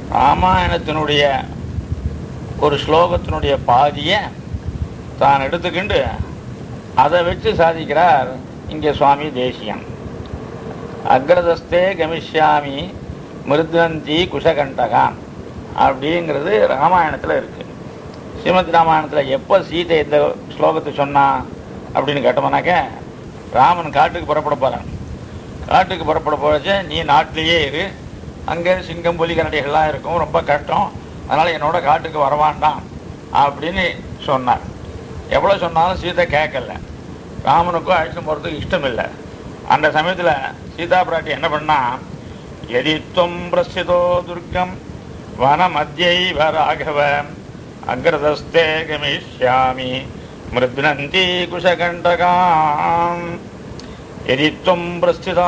ராமாயணத்தினுடைய ஒரு ஸ்லோகத்தினுடைய பாதியை தான் எடுத்துக்கிண்டு அதை வச்சு சாதிக்கிறார் இங்கே சுவாமி தேசியம் அக்ரதஸ்தே கமிஷ்யாமி மிருத்வந்தி குஷகண்டகாம் அப்படிங்கிறது ராமாயணத்தில் இருக்கு ஸ்ரீமத் ராமாயணத்தில் எப்போ சீதை இந்த ஸ்லோகத்தை சொன்னா அப்படின்னு கேட்டோம்னாக்க ராமன் காட்டுக்கு புறப்பட போகிறான் காட்டுக்கு புறப்பட போச்சு நீ நாட்டிலேயே இரு அங்கே சிங்கம் புலி கரடிகள்லாம் இருக்கும் ரொம்ப கஷ்டம் அதனால் என்னோட காட்டுக்கு வரவாண்டாம் அப்படின்னு சொன்னார் எவ்வளோ சொன்னாலும் சீதை கேட்கல ராமனுக்கும் அழைச்சிட்டு போகிறதுக்கு இஷ்டம் இல்லை அந்த சமயத்தில் சீதா பிராட்டி என்ன பண்ணா எதித்வம் பிரசிதோ துர்க்கம் வன மத்தியைவ ராகவ அக்ரதஸ்தே கமிஷ்யாமி மிருத்னந்தி குஷகண்டகாம் எதித்வம் பிரஸ்திதா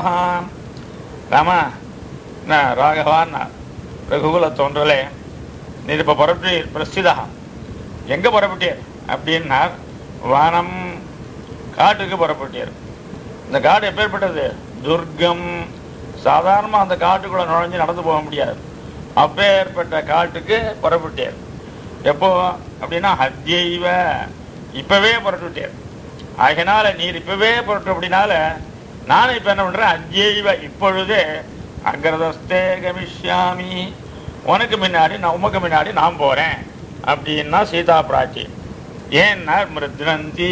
ராம என்ன ராகவான் ரகுகுல தோன்றலே நீர் இப்போ புறப்பட்டு பிரஸ்திதா எங்கே புறப்பட்டீர் அப்படின்னார் வானம் காட்டுக்கு புறப்பட்டீர் இந்த காடு எப்பேற்பட்டது துர்க்கம் சாதாரணமாக அந்த காட்டுக்குள்ள நுழைஞ்சு நடந்து போக முடியாது அப்பேற்பட்ட காட்டுக்கு புறப்பட்டீர் எப்போ அப்படின்னா ஹத்தியைவ இப்பவே புறப்பட்டீர் ஆகினால நீர் இப்பவே புறப்பட்டு அப்படின்னால நானும் இப்ப என்ன பண்றேன் அத்தியைவ இப்பொழுதே அக்ரதஸ்தே கமிஷ்யாமி உனக்கு முன்னாடி நான் உமக்கு முன்னாடி நான் போறேன் அப்படின்னா சீதா பிராட்டி ஏன்னா மிருத்னந்தி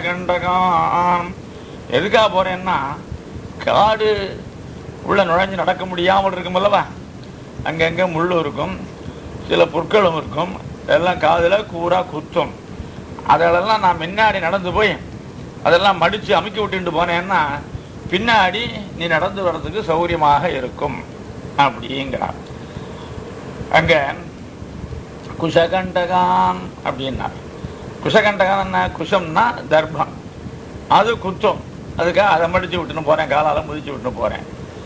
குஷகண்டகம் எதுக்காக போறேன்னா காடு உள்ள நுழைஞ்சு நடக்க முடியாமல் இருக்குமல்லவா அங்கங்க முள்ளு இருக்கும் சில புற்களும் இருக்கும் எல்லாம் காதுல கூரா குத்தும் அதெல்லாம் நான் முன்னாடி நடந்து போய் அதெல்லாம் மடிச்சு அமுக்கி விட்டுட்டு போனேன்னா பின்னாடி நீ நடந்து வர்றதுக்கு சௌகரியமாக இருக்கும் அப்படிங்கிறார் அங்க குஷகண்டகான் அப்படின்னா குஷகண்டகான் என்ன குஷம்னா தர்ப்பம் அது குத்தம் அதுக்காக அதை மடிச்சு விட்டுன்னு போறேன் காலால முதிச்சு விட்டுன்னு போறேன்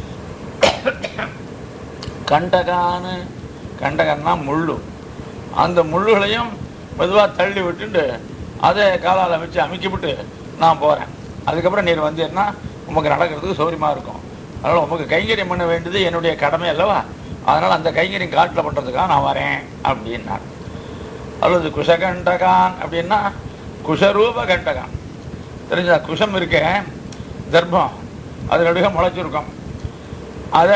கண்டகான்னு கண்டகன்னா முள்ளு அந்த முள்ளுகளையும் மெதுவாக தள்ளி விட்டுட்டு அதை காலால் வச்சு அமுக்கி விட்டு நான் போகிறேன் அதுக்கப்புறம் நீர் வந்தீங்கன்னா உமக்கு நடக்கிறதுக்கு சௌரியமாக இருக்கும் அதனால் உமக்கு கைங்கரியம் பண்ண வேண்டியது என்னுடைய கடமை அல்லவா அதனால் அந்த கைங்கரியம் காட்டில் பண்ணுறதுக்காக நான் வரேன் அப்படின்னார் அல்லது குஷகண்டகான் அப்படின்னா குஷரூப கண்டகான் தெரிஞ்சா குஷம் இருக்க தர்ப்பம் அது நடுக முளைச்சிருக்கும் அதை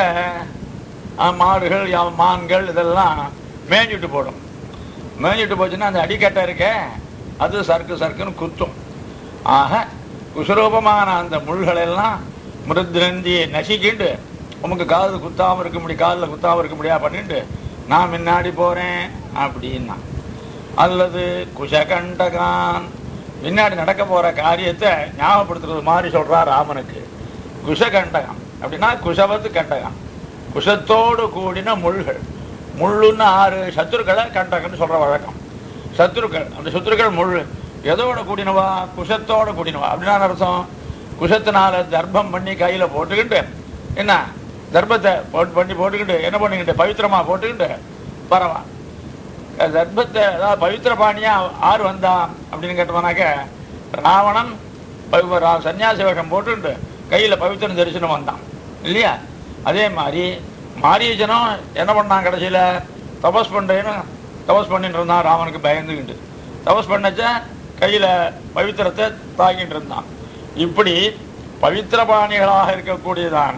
அஹ், மாடுகள் யா- மான்கள் இதெல்லாம் மேய்ஞ்சிட்டு போடும் மேய்ஞ்சிட்டு போச்சுன்னா அந்த அடிக்கட்டை இருக்க அது சறுக்கு சறுக்குன்னு குத்தும் ஆக குஷரூபமான அந்த முள்கள் எல்லாம் மிருத்ரந்தியை நசிக்கிண்டு உமக்கு காது குத்தாம இருக்க முடியும் காதில் குத்தாம இருக்க முடியா பண்ணிட்டு நான் முன்னாடி போறேன் அப்படின்னா அல்லது குஷகண்டகான் பின்னாடி நடக்க போற காரியத்தை ஞாபகப்படுத்துறது மாதிரி சொல்றா ராமனுக்கு குஷகண்டகம் அப்படின்னா குஷவத்து கண்டகம் குஷத்தோடு கூடின முள்கள் முள்ளுன்னு ஆறு சத்துருக்களை கண்டகம்னு சொல்ற வழக்கம் சத்துருக்கள் அந்த சத்துருக்கள் முள் எதோட கூடினவா குஷத்தோட கூடினவா அப்படின்னா அர்த்தம் குஷத்தினால தர்ப்பம் பண்ணி கையில போட்டுக்கிட்டு என்ன தர்ப்பத்தை போட்டு பண்ணி போட்டுக்கிட்டு என்ன பண்ணிக்கிட்டு பவித்திரமா போட்டுக்கிட்டு பரவா தர்ப்பத்தை அதாவது பவித்திர பாணியா ஆறு வந்தான் அப்படின்னு கேட்டோம்னாக்க ராவணன் பவி- ரா- சன்னியாசி வேஷம் போட்டுட்டு கையில பவித்திரம் தரிசனம் வந்தான் இல்லையா அதே மாதிரி மாரீஜனும் என்ன பண்ணான் கடைசியில தபஸ் பண்றேன்னு தபஸ் பண்ணிட்டு இருந்தான் ராவனுக்கு பயந்துக்கிட்டு தபஸ் பண்ணச்ச கையில பவித்திரத்தை தாங்கிட்டு இருந்தான் இப்படி பவித்திரபாணிகளாக இருக்கக்கூடியதான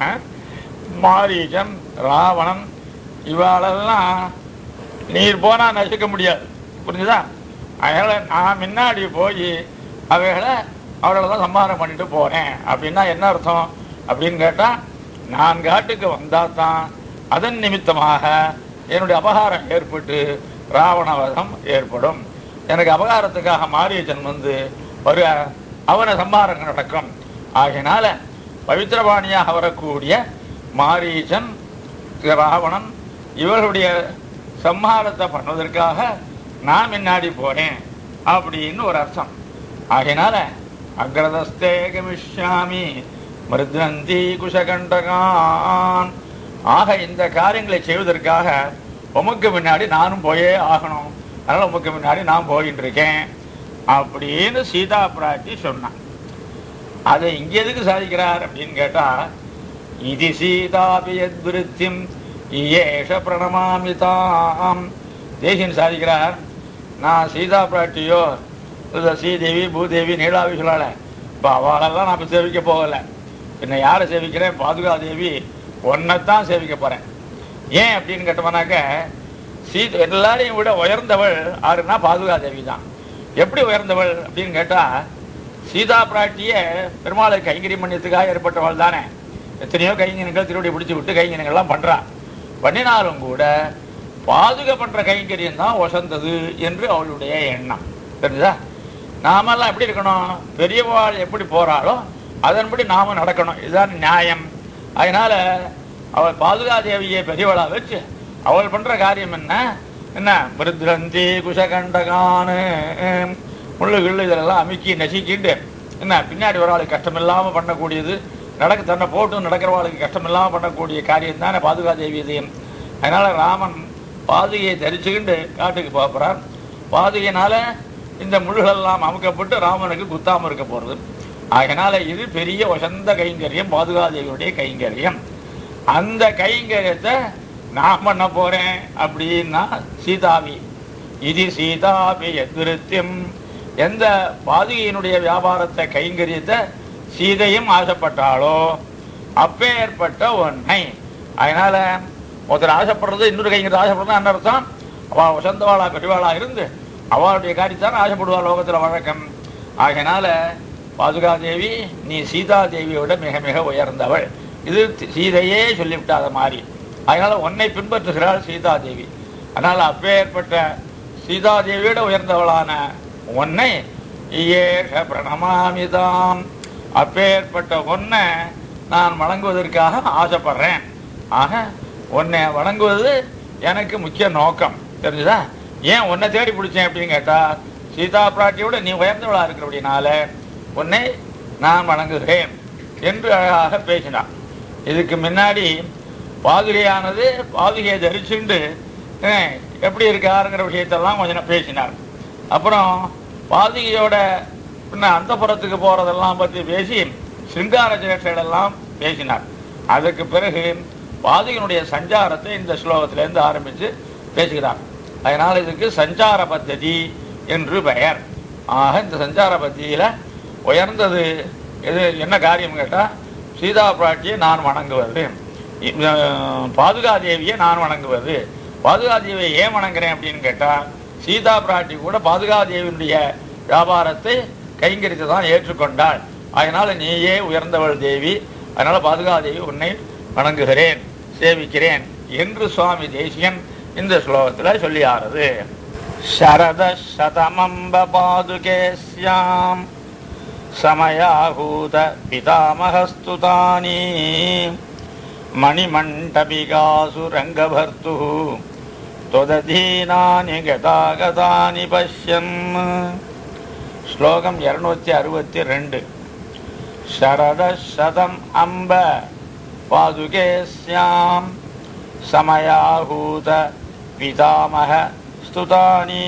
மாரீஜன் ராவணன் இவாளெல்லாம் நீர் போனா நசிக்க முடியாது புரிஞ்சுதா அதனால நான் முன்னாடி போய் அவைகளை அவர்களை தான் சம்மாரம் பண்ணிட்டு போறேன் அப்படின்னா என்ன அர்த்தம் அப்படின்னு கேட்டா நான் காட்டுக்கு வந்தா தான் அதன் நிமித்தமாக என்னுடைய அபகாரம் ஏற்பட்டு ராவணவதம் ஏற்படும் எனக்கு அபகாரத்துக்காக மாரியச்சன் வந்து ஒரு அவன சம்மாரங்கள் நடக்கும் ஆகையினால பவித்திரபாணியாக வரக்கூடிய மாரீச்சன் ராவணன் இவர்களுடைய சம்ஹாரத்தை பண்ணுவதற்காக நான் முன்னாடி போறேன் அப்படின்னு ஒரு அர்த்தம் ஆகையினால அக்ரதஸ்தே கமிஷ்யாமி மிருத்னந்தி குஷகண்டகான் ஆக இந்த காரியங்களை செய்வதற்காக உமக்கு முன்னாடி நானும் போயே ஆகணும் அதனால உமக்கு முன்னாடி நான் போயிட்டு இருக்கேன் அப்படின்னு சீதா பிராட்டி சொன்னான் அதை இங்க எதுக்கு சாதிக்கிறார் அப்படின்னு கேட்டா இது சீதாபி யத்விருத்திம் ஏஷ பிரணமாமி தாம் தேசியன் சாதிக்கிறார் நான் சீதா பிராட்டியோ இல்ல ஸ்ரீதேவி பூதேவி நீலாவி சொல்லால இப்போ அவளெல்லாம் நான் இப்ப சேவிக்க போகல பின்ன யாரை சேவிக்கிறேன் பாதுகாதேவி ஒன்னைத்தான் சேவிக்க போறேன் ஏன் அப்படின்னு கேட்டோம்னாக்க சீத எல்லாரையும் விட உயர்ந்தவள் ஆறுனா பாதுகாதேவி தான் எப்படி உயர்ந்தவள் அப்படின்னு கேட்டா சீதா பிராட்டிய பெருமாளை கைங்கரியம் பண்ணியதுக்காக ஏற்பட்டவள் தானே எத்தனையோ கைங்கரியங்கள் திருவடி பிடிச்சு விட்டு கைங்கரியங்கள்லாம் பண்றா பண்ணினாலும் கூட பாதுகா பண்ற கைங்கரியம் தான் வசந்தது என்று அவளுடைய எண்ணம் தெரிஞ்சுதா நாமெல்லாம் எப்படி இருக்கணும் பெரியவாள் எப்படி போறாளோ அதன்படி நாம நடக்கணும் இதுதான் நியாயம் அதனால அவள் பாதுகாதேவியை பெரியவளா வச்சு அவள் பண்ற காரியம் என்ன என்ன மிருத்ரந்தி குஷகண்டகானு முள்ளு கிள்ளு இதெல்லாம் அமுக்கி நசுக்கிட்டு என்ன பின்னாடி ஒரு ஆளுக்கு கஷ்டம் இல்லாம பண்ணக்கூடியது நடக்க தன்னை போட்டு நடக்கிறவாளுக்கு கஷ்டம் இல்லாம பண்ணக்கூடிய காரியம் தானே பாதுகாதேவி இது அதனால ராமன் பாதுகையை தரிச்சுக்கிண்டு காட்டுக்கு போகிறார் பாதுகையினால இந்த முள்ளுகளெல்லாம் அமுக்கப்பட்டு ராமனுக்கு குத்தாம இருக்க போறது அதனால இது பெரிய வசந்த கைங்கரியம் பாதுகாதேவியுடைய கைங்கரியம் அந்த கைங்கரியத்தை நான் பண்ண போறேன் அப்படின்னா சீதாவி இது சீதாபி எதிருத்தியம் எந்த பாதுகையினுடைய வியாபாரத்தை கைங்கரியத்தை சீதையும் ஆசைப்பட்டாளோ அப்பேற்பட்ட ஒன்றை அதனால ஒருத்தர் ஆசைப்படுறது இன்னொரு கைங்கிறது ஆசைப்படுறது என்ன அர்த்தம் அவள் வசந்தவாளா பெரியவாளா இருந்து அவளுடைய காரியத்தான ஆசைப்படுவா லோகத்துல வழக்கம் ஆகையினால பாதுகாதேவி நீ சீதா தேவியோட மிக மிக உயர்ந்தவள் இது தி- சீதையே சொல்லிவிட்டாத மாதிரி அதனால உன்னை பின்பற்றுகிறாள் சீதா தேவி அதனால அப்பேற்பட்ட சீதா தேவியோட உயர்ந்தவளான உன்னை ஏஷ பிரணமாமிதாம் அப்பேற்பட்ட உன்னை நான் வணங்குவதற்காக ஆசைப்படுறேன் ஆக உன்னை வணங்குவது எனக்கு முக்கிய நோக்கம் தெரிஞ்சுதா ஏன் உன்னை தேடி பிடிச்சேன் அப்படின்னு கேட்டா சீதா பிராட்டியோட நீ உயர்ந்தவளா இருக்கிறபடினால உன்னை நான் வணங்குகிறேன் என்று அழகாக பேசினான் இதுக்கு முன்னாடி பாதுகையானது பாதுகையை தரிச்சுண்டு அஹ், எப்படி இருக்காருங்கிற விஷயத்தெல்லாம் கொஞ்சம் பேசினார் அப்புறம் பாதுகையோட பின்ன அந்த புறத்துக்கு போறதெல்லாம் பத்தி பேசி சிங்கார சேஷ்டைகளெல்லாம் பேசினார் அதுக்கு பிறகு பாதுகையினுடைய சஞ்சாரத்தை இந்த ஸ்லோகத்திலிருந்து ஆரம்பிச்சு பேசுகிறார் அதனால இதுக்கு சஞ்சார பத்ததி என்று பெயர் ஆக இந்த சஞ்சார பத்தியில உயர்ந்தது எது என்ன காரியம் கேட்டா சீதா பிராட்டியை நான் வணங்குவது அஹ், பாதுகாதேவியை நான் வணங்குவது பாதுகாதேவியை ஏன் வணங்குறேன் அப்படின்னு கேட்டா சீதா பிராட்டி கூட பாதுகாதேவியினுடைய வியாபாரத்தை கைங்கரித்து தான் ஏற்றுக்கொண்டாள் அதனால நீயே உயர்ந்தவள் தேவி அதனால பாதுகாதேவி உன்னை வணங்குகிறேன் சேவிக்கிறேன் என்று சுவாமி தேசியன் இந்த ஸ்லோகத்துல சொல்லியாரது சரத சதமம்ப பாதுகேஸ்யாம் சமயாகூத பிதாமகஸ்துதானி மணிமண்டபிகாசு ரங்கபர்த்து தொததீனானி கதாகதானி பஷ்யன் ஸ்லோகம் இருநூத்தி அறுபத்தி ரெண்டு சரத சதம் அம்ப பாதுகேஸ்யாம் சமயாகூத பிதாமக ஸ்துதானி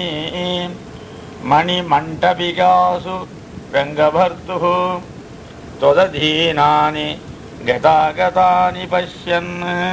மணிமண்டபிகாசு ரங்கபர்த்து தொததீனானி கதாகதானி பஷ்யன்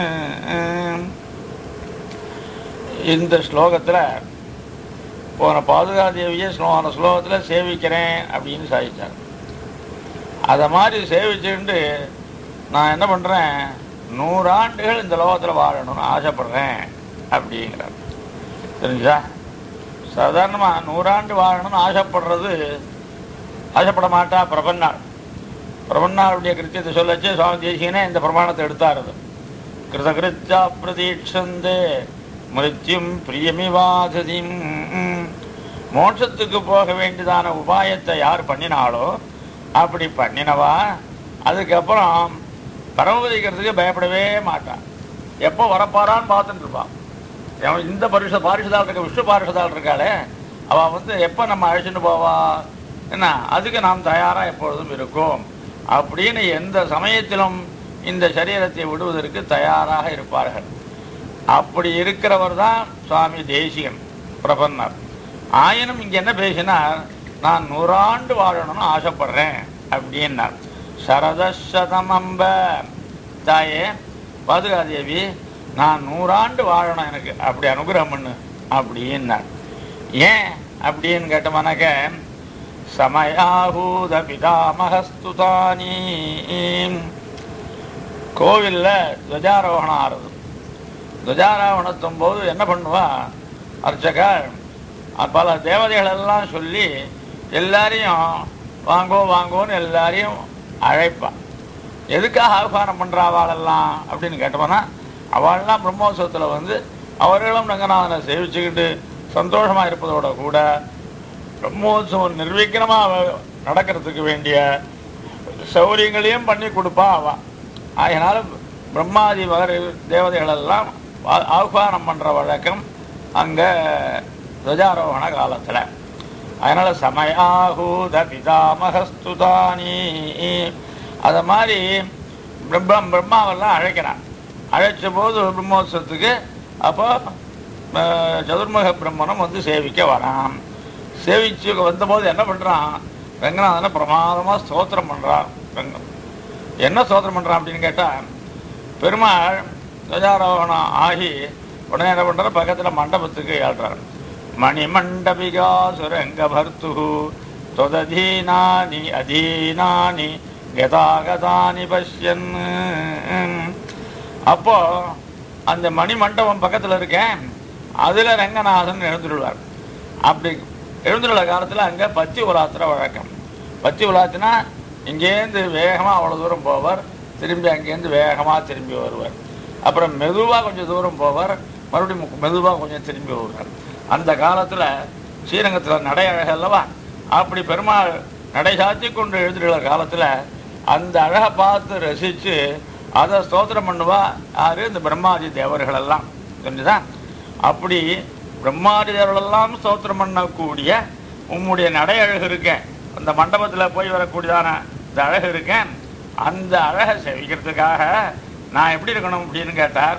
இந்த ஸ்லோகத்துல போன பாதுகாதேவியை போன ஸ்லோகத்துல சேவிக்கிறேன் அப்படின்னு சாதிச்சார் அதை மாதிரி சேவிச்சுட்டு நான் என்ன பண்றேன் நூறாண்டுகள் இந்த லோகத்துல வாழணும்னு ஆசைப்படுறேன் அப்படிங்கிறார் தெரிஞ்சா சாதாரணமா நூறாண்டு வாழணும்னு ஆசைப்படுறது ஆசைப்பட மாட்டா பிரபன்னாள் பிரபன்னாளுடைய கிருத்தியத்தை சொல்லச்சு சுவாமி தேசியனே இந்த பிரமாணத்தை எடுத்தாருது கிருதகிருத்தா பிரதீட்சந்தே மிருத்யும் பிரியமிவாததிம் மோட்சத்துக்கு போக வேண்டியதான உபாயத்தை யார் பண்ணினாலோ அப்படி பண்ணினவா அதுக்கப்புறம் பரமபதிக்கிறதுக்கு பயப்படவே மாட்டான் எப்போ வரப்பாரான்னு பார்த்துட்டு இருப்பான் அவன் இந்த பரிச பாரிஷதால் இருக்க விஷ்ணு பாரிஷதால் இருக்காளே அவ வந்து எப்போ நம்ம அழைச்சிட்டு போவா என்ன அதுக்கு நாம் தயாரா எப்பொழுதும் இருக்கோம் அப்படின்னு எந்த சமயத்திலும் இந்த சரீரத்தை விடுவதற்கு தயாராக இருப்பார்கள் அப்படி இருக்கிறவர் தான் சுவாமி தேசிகன் பிரபன்னர் ஆயினும் இங்க என்ன பேசினார் நான் நூறாண்டு வாழணும்னு ஆசைப்படுறேன் அப்படின்னார் சரதசதம் அம்ப தாயே பாதுகாதேவி நான் நூறாண்டு வாழணும் எனக்கு அப்படி அனுகிரகம் பண்ணு அப்படின்னார் ஏன் அப்படின்னு கேட்டோம்னாக்க சமயாகூத பிதாமகஸ்துதானி கோவில்ல துவஜாரோகணம் ஆறுது துவஜாரோகணத்தும் போது என்ன பண்ணுவா அர்ச்சகர் அஹ் பல தேவதைகள் எல்லாம் சொல்லி எல்லாரையும் வாங்கோ வாங்கோன்னு எல்லாரையும் அழைப்பான் எதுக்காக ஆஹ்வானம் பண்ற அவளெல்லாம் அப்படின்னு கேட்டோம்னா அவள்லாம் பிரம்மோத்சவத்தில் வந்து அவர்களும் ரங்கநாதனை சேவிச்சுக்கிட்டு சந்தோஷமா இருப்பதோட கூட பிரம்மோத்சவம் நிர்விக்னமா அவ- நடக்கிறதுக்கு வேண்டிய சௌரியங்களையும் பண்ணி கொடுப்பா அவ அதனால பிரம்மாதி மகர் தேவதைகள் எல்லாம் ஆ- ஆஹ்வானம் பண்ற வழக்கம் அங்க துவஜாரோகண காலத்துல அதனால சமயாகூத பிதாமகஸ்துதானி அத மாதிரி பிரம்மம் பிரம்மாவெல்லாம் அழைக்கிறான் அழைச்ச போது பிரம்மோத்சவத்துக்கு அப்போ அஹ், சதுர்முக பிரம்மனும் வந்து சேவிக்க வரான் சேவிச்சு வந்தபோது என்ன பண்றான் ரங்கநாதனை பிரமாதமா ஸ்தோத்திரம் பண்றான் ரங்கம் என்ன ஸ்தோத்திரம் பண்றான் அப்படின்னு கேட்டா பெருமாள் துவஜாரோகணம் ஆகி உடனே என்ன பண்றாரு பக்கத்துல மண்டபத்துக்கு ஏழ்றாரு மணிமண்டபிகா சுரங்க பர்த்து தொததீனானி அதீனானி கதாகதானி பஷ்யன் அப்போ அந்த மணி மண்டபம் பக்கத்துல இருக்கேன் அதுல ரங்கநாதன் எழுந்துருவார் அப்படி எழுந்துள்ள காலத்துல அங்க பத்தி உலாத்துற வழக்கம் பத்தி உலாத்தினா இங்கேருந்து வேகமா அவ்வளவு தூரம் போவார் திரும்பி அங்கேருந்து வேகமா திரும்பி வருவார் அப்புறம் மெதுவா கொஞ்சம் தூரம் போவார் மறுபடியும் மு- மெதுவா கொஞ்சம் திரும்பி வருவார் அந்த காலத்துல ஸ்ரீரங்கத்துல நடை அழகு அல்லவா அப்படி பெருமாள் நடை சாத்தி கொண்டு எழுந்துள்ள காலத்துல அந்த அழகை பார்த்து ரசிச்சு அதை ஸ்தோத்திரம் பண்ணுவா யாரு இந்த பிரம்மாதி தேவர்கள் எல்லாம் தெரிஞ்சுதா அப்படி பிரம்மாதி தேவர்கள் எல்லாம் ஸ்தோத்திரம் பண்ணக்கூடிய உம்முடைய நடை அழகு இருக்கேன் அந்த மண்டபத்துல போய் வரக்கூடியதான இந்த அழகு இருக்கேன் அந்த அழகை செவிக்கிறதுக்காக நான் எப்படி இருக்கணும் அப்படின்னு கேட்டார்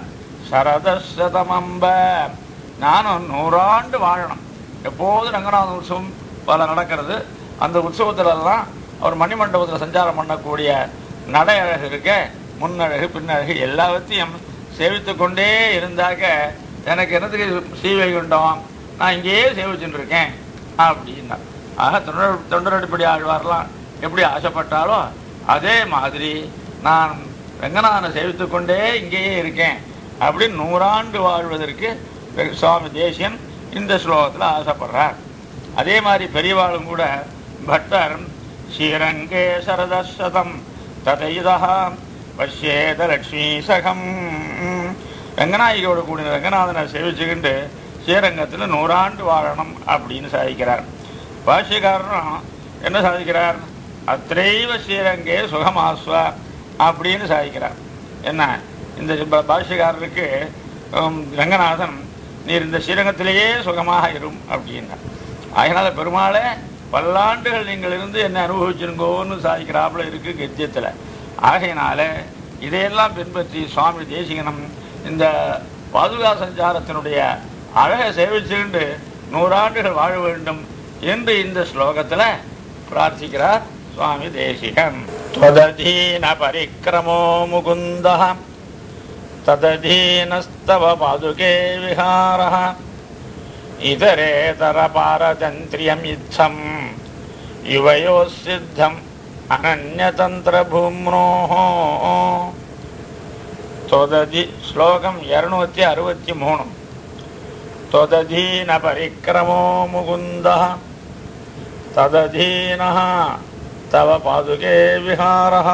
சரதசதமம்ப நானும் நூறாண்டு வாழணும் எப்போதும் ரங்கநாத உற்சவம் பல நடக்கிறது அந்த உற்சவத்துல எல்லாம் அவர் மணிமண்டபத்தில் சஞ்சாரம் பண்ணக்கூடிய நடை அழகு இருக்க முன்னழகு பின்னழகு எல்லாவற்றையும் சேவித்து கொண்டே இருந்தாக்க எனக்கு என்னத்துக்கு ஸ்ரீவைகுண்டம் நான் இங்கேயே சேவிச்சுட்டு இருக்கேன் அப்படின்னா ஆக தொண்டர் தொண்டரடிப்படி ஆழ்வார்லாம் எப்படி ஆசைப்பட்டாலோ அதே மாதிரி நான் ரங்கநாதனை சேவித்துக் கொண்டே இங்கேயே இருக்கேன் அப்படின்னு நூறாண்டு வாழ்வதற்கு சுவாமி தேசியன் இந்த ஸ்லோகத்தில் ஆசைப்படுறார் அதே மாதிரி பெரியவாளும் கூட பட்டர் ஸ்ரீரங்கே சரதசதம் ததைதா பஷ்யேத லட்சுமி சகம் ரங்கநாயகியோட கூடிய ரங்கநாதனை சேவிச்சுக்கிண்டு ஸ்ரீரங்கத்தில் நூறாண்டு வாழணும் அப்படின்னு சாதிக்கிறார் பாஷ்யக்காரரும் என்ன சாதிக்கிறார் அத்தைவ ஸ்ரீரங்கே சுகமாஸ்வ அப்படின்னு சாதிக்கிறார் என்ன இந்த பா- பாஷ்யக்காரருக்கு ஹம், ரங்கநாதன் நீர் இந்த ஸ்ரீரங்கத்திலேயே சுகமாக இரும் அப்படின்னா அதனால பெருமாளே பல்லாண்டுகள் நீங்கள் இருந்து என்ன அனுபவிச்சிருங்கோன்னு சாதிக்கிறாப்புல இருக்கு கத்தியத்தில் ஆகையினால இதையெல்லாம் பின்பற்றி சுவாமி தேசிகனம் இந்த பாதுகா சஞ்சாரத்தினுடைய அழகை சேவிச்சுக்கிண்டு நூறாண்டுகள் வாழ வேண்டும் என்று இந்த ஸ்லோகத்துல பிரார்த்திக்கிறார் சுவாமி தேசிகன் त्वदधीन परिक्रमो मुकुन्दः तदधीनस्तव पादुके विहारः इतरेतरपारतन्त्र्यमित्थम् युवयोः सिद्धम् अनन्यतन्त्रभूम्नोः त्वदधि श्लोकम् இரநூத்தி அறுபத்தி மூணு त्वदधीन परिक्रमो मुकुन्दः तदधीनः तव पादुके विहारः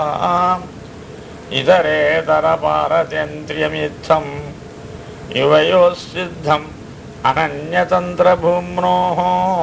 इतरेतरपारत्यन्त्र्यमित्थम् युवयोः सिद्धम् अनन्यतन्त्रभूम्नोः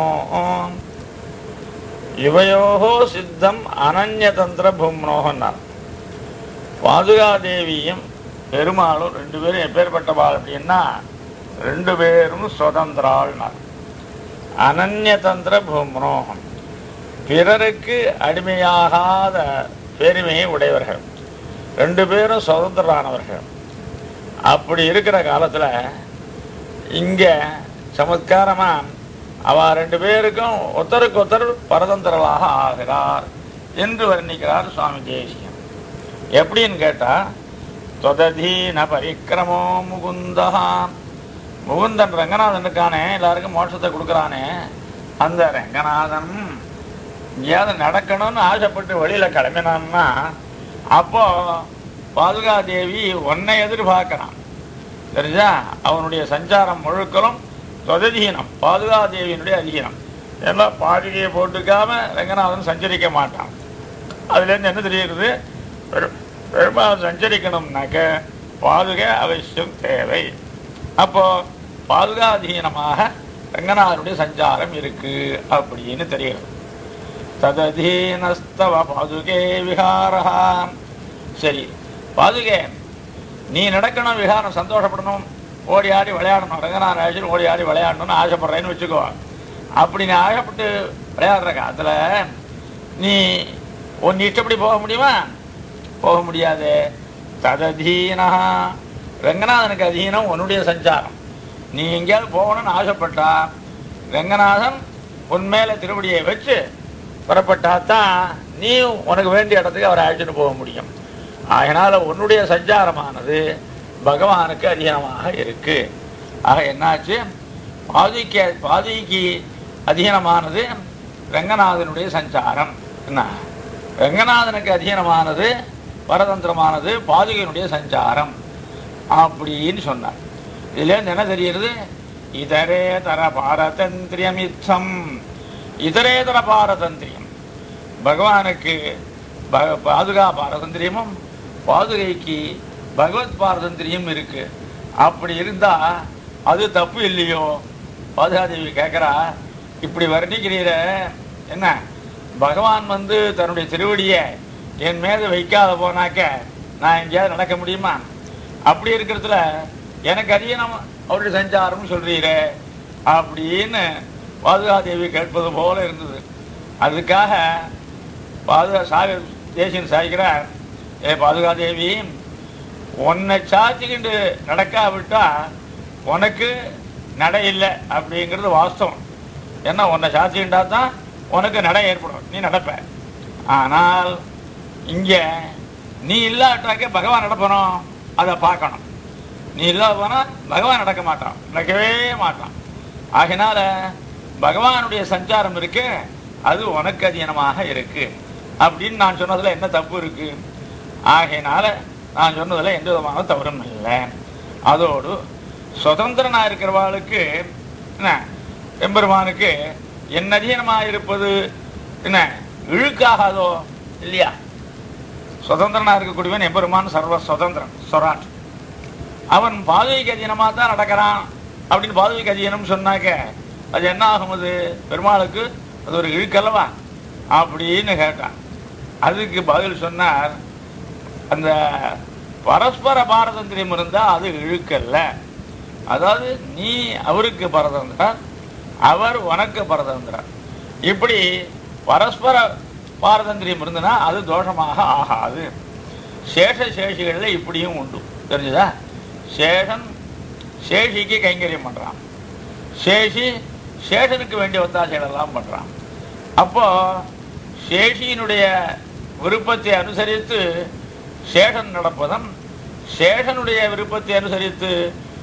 யுவயோகோ சித்தம் அனன்யதந்திர பூம்னோகன்னார் பாதுகாதேவியும் பெருமாளும் ரெண்டு பேரும் எப்பேற்பட்டவாள் அப்படின்னா ரெண்டு பேரும் சுதந்திராள்னார் அனன்யதந்திர பூம்னோகம் பிறருக்கு அடிமையாகாத பெருமையை உடையவர்கள் ரெண்டு பேரும் சுதந்திரானவர்கள் அப்படி இருக்கிற காலத்துல இங்க சமத்காரமா அவ ரெண்டு பேருக்கும் ஒருத்தருக்கு ஒருத்தர் பரதந்திரலாக ஆகிறார் என்று வர்ணிக்கிறார் சுவாமி தேசியம் எப்படின்னு கேட்டா தொததீன பரிக்கிரமோ முகுந்தா முகுந்தன் ரங்கநாதன் இருக்கானே எல்லாருக்கும் மோட்சத்தை கொடுக்கறானே அந்த ரங்கநாதன் எங்கேயாவது நடக்கணும்னு ஆசைப்பட்டு வெளியில கிளம்பினான்னா அப்போ பாதுகாதேவி உன்னை எதிர்பார்க்கிறான் தெரிஞ்சா அவனுடைய சஞ்சாரம் முழுக்கலும் தொததீனம் பாதுகாதேவியினுடைய அதீனம் எல்லாம் பாதுகையை போட்டுக்காம ரங்கநாதன் சஞ்சரிக்க மாட்டான் அதுலேருந்து என்ன தெரியுது பெரு- பெருமாள் சஞ்சரிக்கணும்னாக்க பாதுகை அவசியம் தேவை அப்போ பாதுகாதீனமாக ரங்கநாதனுடைய சஞ்சாரம் இருக்கு அப்படின்னு தெரியுது தததீனஸ்தவ பாதுகே விஹாரஹா சரி பாதுகே நீ நடக்கணும் விஹாரம் சந்தோஷப்படணும் ஓடி ஆடி விளையாடணும் ரங்கநாதன் அழைச்சிட்டு ஓடி ஆடி விளையாடணும்னு ஆசைப்படுறேன்னு வச்சுக்கோ அப்படி நீ ஆசைப்பட்டு விளையாடுற காலத்துல நீ உன் இஷ்டப்படி போக முடியுமா போக முடியாது தததீனா ரங்கநாதனுக்கு அதீனம் உன்னுடைய சஞ்சாரம் நீ எங்கேயாவது போகணும்னு ஆசைப்பட்டா ரங்கநாதன் உன் மேல திருவடியை வச்சு புறப்பட்டா தான் நீ உனக்கு வேண்டிய இடத்துக்கு அவரை அழைச்சிட்டு போக முடியும் அதனால உன்னுடைய சஞ்சாரமானது பகவானுக்கு அதீனமாக இருக்கு ஆக என்னாச்சு பாதிக்க பாதிக்கு அதீனமானது ரங்கநாதனுடைய சஞ்சாரம் என்ன ரங்கநாதனுக்கு அதீனமானது பரதந்திரமானது பாதுகையினுடைய சஞ்சாரம் அப்படின்னு சொன்னார் இதுல இருந்து என்ன தெரிகிறது இதரே தர பாரதந்திரியம் இத்தம் இதரேதர பாரதந்திரியம் பகவானுக்கு ப- பாதுகா பாரதந்திரியமும் பாதுகைக்கு பகவத் பாரதந்திரியம் இருக்கு அப்படி இருந்தா அது தப்பு இல்லையோ பாதுகாதேவி கேட்குறா இப்படி வர்ணிக்கிறீர என்ன பகவான் வந்து தன்னுடைய திருவடியை என் மீது வைக்காத போனாக்க நான் எங்கேயாவது நடக்க முடியுமா அப்படி இருக்கிறதுல எனக்கு அரியணம் அவருடைய சஞ்சாரம் சொல்றீரே அப்படின்னு பாதுகாதேவி கேட்பது போல இருந்தது அதுக்காக பாதுகா சாகி தேசியன் சாய்கிறார் ஏ பாதுகாதேவி உன்னை சாத்திக்கிண்டு நடக்காவிட்டா உனக்கு நடை இல்லை அப்படிங்கிறது வாஸ்தவம் ஏன்னா உன்னை சாத்திக்கிண்டா தான் உனக்கு நடை ஏற்படும் நீ நடப்ப ஆனால் இங்க நீ இல்லாட்டாக்க பகவான் நடப்பணும் அதை பார்க்கணும் நீ இல்லாத போனா பகவான் நடக்க மாட்டான் நடக்கவே மாட்டான் ஆகினால பகவானுடைய சஞ்சாரம் இருக்கு அது உனக்கு அதீனமாக இருக்கு அப்படின்னு நான் சொன்னதுல என்ன தப்பு இருக்கு ஆகையினால நான் சொன்னதுல எந்த விதமான தவறும் இல்லை அதோடு சுதந்திரனா இருக்கிறவாளுக்கு என்ன எம்பெருமானுக்கு என் அதீனமாக இருப்பது என்ன இழுக்காகாதோ இல்லையா சுதந்திரனா இருக்கக்கூடியவன் எம்பெருமான் சர்வ சுதந்திரன் சொராட் அவன் பாதுகைக்கு அதீனமாக தான் நடக்கிறான் அப்படின்னு பாதுகைக்கு அதீனம் சொன்னாக்க அது என்ன ஆகும் அது பெருமாளுக்கு அது ஒரு இழுக்கல்லவா அப்படின்னு கேட்டான் அதுக்கு பதில் சொன்னார் அந்த பரஸ்பர பாரதந்திரியம் இருந்தா அது இழுக்கல்ல அதாவது நீ அவருக்கு பரதந்திரன் அவர் உனக்கு பரதந்திரன் இப்படி பரஸ்பர பாரதந்திரியம் இருந்ததுன்னா அது தோஷமாக ஆகாது சேஷ சேஷிகள்ல இப்படியும் உண்டு தெரிஞ்சுதா சேஷன் சேஷிக்கு கைங்கரியம் பண்றான் சேஷி சேஷனுக்கு வேண்டிய ஒத்தாசைகள் எல்லாம் பண்றான் அப்போ சேஷியினுடைய விருப்பத்தை அனுசரித்து சேஷன் நடப்பதும் சேஷனுடைய விருப்பத்தை அனுசரித்து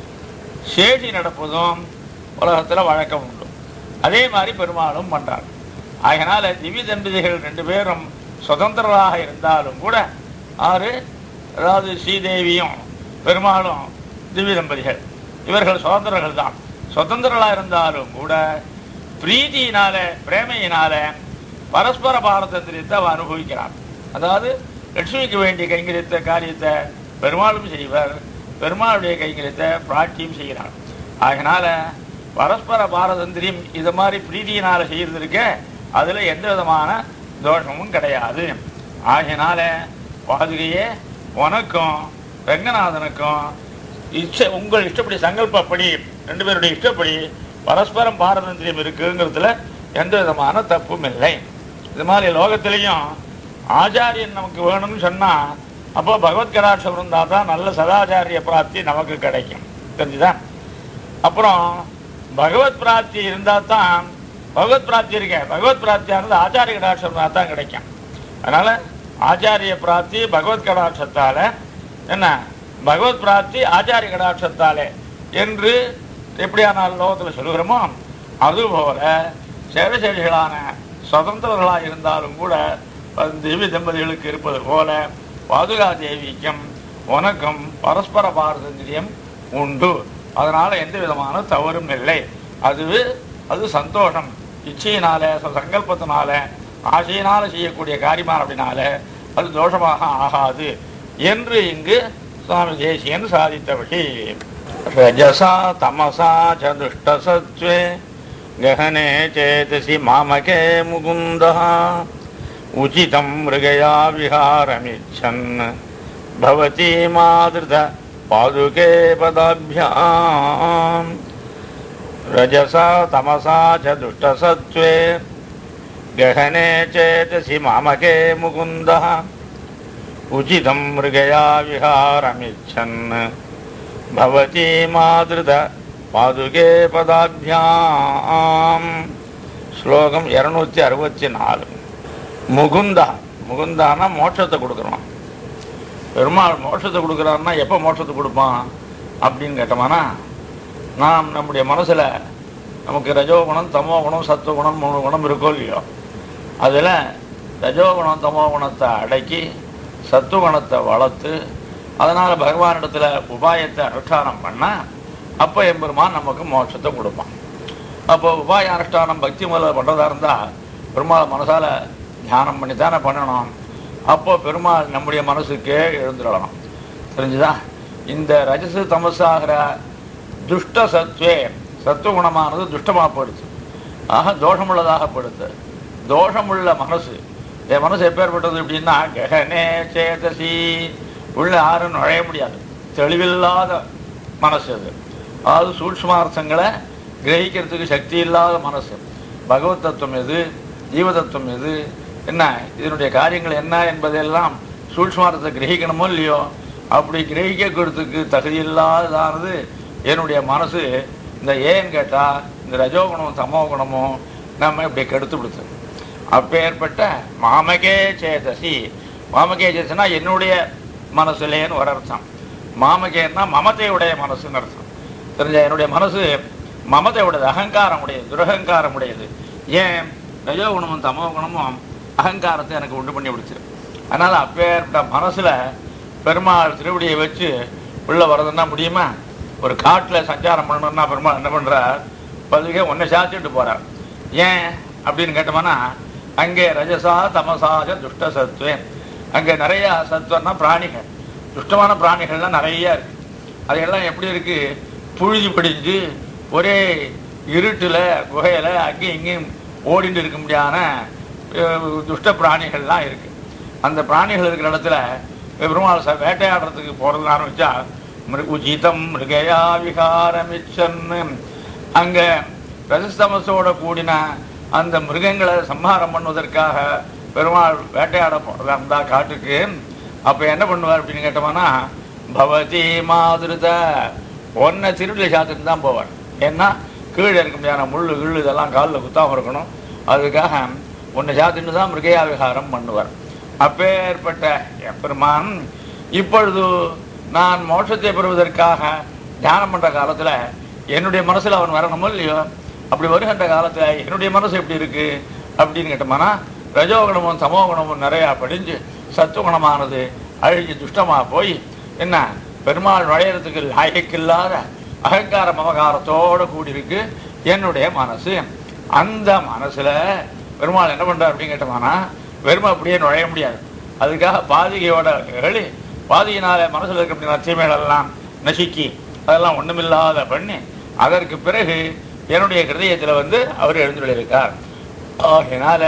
சேஷி நடப்பதும் உலகத்துல வழக்கம் உண்டு அதே மாதிரி பெருமாளும் பண்றார் அதனால திவ்ய தம்பதிகள் ரெண்டு பேரும் சுதந்திரராக இருந்தாலும் கூட ஆறு அதாவது ஸ்ரீதேவியும் பெருமாளும் திவ்ய தம்பதிகள் இவர்கள் சுதந்திரர்கள் தான் சுதந்திரர்களா இருந்தாலும் கூட பிரீதியினால பிரேமையினால பரஸ்பர பாரதந்திரியத்தை அவ அனுபவிக்கிறார் அதாவது லட்சுமிக்கு வேண்டிய கைங்கரியத்த காரியத்தை பெருமாளும் செய்வர் பெருமாளுடைய கைங்கரியத்தை பிராட்டியும் செய்கிறார் அதனால பரஸ்பர பாரதந்திரியம் இது மாதிரி பிரீதியினால செய்யறது இருக்க அதுல எந்த விதமான தோஷமும் கிடையாது ஆகையினால பாதுகையே உனக்கும் ரங்கநாதனுக்கும் இச்ச உங்கள் இஷ்டப்படி சங்கல்பப்படி ரெண்டு பேருடைய இஷ்டப்படி பரஸ்பரம் பாரதந்திரியம் இருக்குங்கிறதுல எந்த விதமான தப்பும் இல்லை இது மாதிரி லோகத்திலையும் ஆச்சாரியன் நமக்கு வேணும்னு சொன்னா அப்போ பகவத் கடாட்சம் இருந்தா தான் நல்ல சதாச்சாரிய பிராப்தி நமக்கு கிடைக்கும் தெரிஞ்சுதா அப்புறம் பகவத் பிராப்தி இருந்தா தான் பகவத் பிராப்தி இருக்க பகவத் பிராப்தியானது ஆச்சாரிய கடாட்சம் இருந்தா தான் கிடைக்கும் அதனால ஆச்சாரிய பிராப்தி பகவத் கடாட்சத்தால என்ன பகவத் பிராப்தி ஆச்சாரிய கடாட்சத்தாலே என்று எப்படியானால் லோகத்தில் சொல்லுகிறோமோ அதுபோல சேவசேஷிகளான சுதந்திரர்களாக இருந்தாலும் கூட திவ்ய தம்பதிகளுக்கு இருப்பது போல பாதுகா தேவிக்கும் உனக்கும் பரஸ்பர பாரதந்திரியம் உண்டு அதனால எந்த விதமான தவறும் இல்லை அது அது சந்தோஷம் இச்சையினால ச- சங்கல்பத்தினால ஆசையினால செய்யக்கூடிய காரியமான அப்படினால அது தோஷமாக ஆகாது என்று இங்கு சுவாமி தேசியன் சாதித்தபடி ரஜசா தமசா ச துஷ்டசத்வே गहने चेतसि मामके मुकुन्दः उचितं मृगया विहारमिच्छन् भवती मादृत पादुके पदाभ्याम् रजसा तमसा च दुष्टसत्त्वे गहने चेतसि मामके मुकुन्दः उचितं मृगया विहारमिच्छन् भवती मादृत பாதுகே பதாபியாம் ஸ்லோகம் இருநூத்தி அறுபத்தி நாலு முகுந்தா முகுந்தானா மோட்சத்தை கொடுக்குறான் பெருமாள் மோட்சத்தை கொடுக்குறான்னா எப்போ மோட்சத்தை கொடுப்பான் அப்படின்னு கேட்டோம்னா நாம் நம்முடைய மனசுல நமக்கு ரஜோகுணம் தமோகுணம் சத்துவகுணம் மூணு குணம் இருக்கோ இல்லையோ அதில் ரஜோகுணம் தமோகுணத்தை அடக்கி சத்துவகுணத்தை வளர்த்து அதனால் பகவானிடத்துல உபாயத்தை அனுஷ்டானம் பண்ணால் அப்போ எம்பெருமான் நமக்கு மோட்சத்தை கொடுப்பான் அப்போ உபாய அனுஷ்டானம் பக்தி முதல்ல பண்ணுறதா இருந்தால் பெருமாள் மனசால தியானம் பண்ணி தானே பண்ணணும் அப்போ பெருமாள் நம்முடைய மனசுக்கே எழுந்துடணும் தெரிஞ்சுதா இந்த ரஜசு தமசாகிற துஷ்ட சத்வே சத்துவகுணமானது துஷ்டமாக போயிடுச்சு ஆக தோஷமுள்ளதாக போயிடுது தோஷமுள்ள மனசு என் மனசு எப்பேற்பட்டது அப்படின்னா ககனே சேதசி உள்ள யாரும் நுழைய முடியாது தெளிவில்லாத மனசு அது அதாவது சூட்சுமார்த்தங்களை கிரகிக்கிறதுக்கு சக்தி இல்லாத மனசு பகவத் தத்துவம் எது ஜீவ தத்துவம் எது என்ன இதனுடைய காரியங்கள் என்ன என்பதெல்லாம் சூட்சுமார்த்தத்தை கிரகிக்கணுமோ இல்லையோ அப்படி கிரகிக்கிறதுக்கு தகுதி இல்லாததானது என்னுடைய மனசு இந்த ஏன்னு கேட்டால் இந்த ரஜோகுணமும் தமோகுணமும் நம்ம இப்படி கெடுத்து விடுது அப்பேற்பட்ட மாமகே சேதசி மாமகே சேதசினா என்னுடைய மனசுலேன்னு ஒரு அர்த்தம் மாமகேன்னா மமதையுடைய மனசுன்னு அர்த்தம் தெரிஞ்ச என்னுடைய மனசு மமதை உடையது அகங்காரம் உடையது துரகங்காரம் உடையது ஏன் ரஜோகுணமும் தமோ குணமும் அகங்காரத்தை எனக்கு உண்டு பண்ணி விடுச்சு அதனால அப்பேற்பட்ட மனசுல பெருமாள் திருவடியை வச்சு உள்ள வர்றதுன்னா முடியுமா ஒரு காட்டுல சஞ்சாரம் பண்ணணும்னா பெருமாள் என்ன பண்றார் பதுகை ஒன்றை சாத்திட்டு போறார் ஏன் அப்படின்னு கேட்டோம்னா அங்கே ரஜசா தமசாஜ துஷ்ட சத்துவம் அங்கே நிறைய சத்துவம்னா பிராணிகள் துஷ்டமான பிராணிகள்லாம் நிறைய இருக்கு அதையெல்லாம் எப்படி இருக்கு புழுதி படிஞ்சு ஒரே இருட்டில் குகையில் அங்கேயும் இங்கேயும் ஓடிட்டு இருக்க முடியாத அஹ், துஷ்ட பிராணிகள்லாம் இருக்கு அந்த பிராணிகள் இருக்கிற இடத்துல பெருமாள் ச- வேட்டையாடுறதுக்கு போகிறது ஆரம்பிச்சா மிரு- உச்சிதம் மிருகயா விகாரமிச்சன்னு அங்கே ரஜஸ்தமசோட கூடின அந்த மிருகங்களை சம்ஹாரம் பண்ணுவதற்காக பெருமாள் வேட்டையாட போறதா இருந்தா காட்டுக்கு அப்ப என்ன பண்ணுவார் அப்படின்னு கேட்டோம்னா பவதி மாதிருத ஒன்ன திருவிழை சாத்திட்டு தான் போவார் ஏன்னா கீழே இருக்க முடியாத முள்ளு கிள்ளு இதெல்லாம் காலில் குத்தாம இருக்கணும் அதுக்காக ஒன்னை சாத்திட்டு தான் மிருகயா விகாரம் பண்ணுவார் அப்பேற்பட்ட எம்பெருமான் இப்பொழுது நான் மோட்சத்தை பெறுவதற்காக தியானம் பண்ற காலத்துல என்னுடைய மனசுல அவன் வரணுமோ இல்லையோ அப்படி வருகின்ற காலத்துல என்னுடைய மனசு எப்படி இருக்கு அப்படின்னு கேட்டோம்னா ரஜோகுணமும் தமோகுணமும் நிறையா படிஞ்சு சத்துவகுணமானது அழிஞ்சு துஷ்டமா போய் என்ன பெருமாள் நுழையறதுக்கு லாயக்கில்லாத அகங்கார மமகாரத்தோட கூடியிருக்கு என்னுடைய மனசு அந்த மனசுல பெருமாள் என்ன பண்றார் அப்படின்னு கேட்டோம்னா வெறுமை அப்படியே நுழைய முடியாது அதுக்காக பாதிகையோட எழுி பாதியினால மனசுல இருக்க நச்சைமைகளெல்லாம் நசுக்கி அதெல்லாம் ஒண்ணுமில்லாத பண்ணி அதற்கு பிறகு என்னுடைய ஹிருதயத்துல வந்து அவர் எழுந்துள்ளிருக்கார் ஆகினால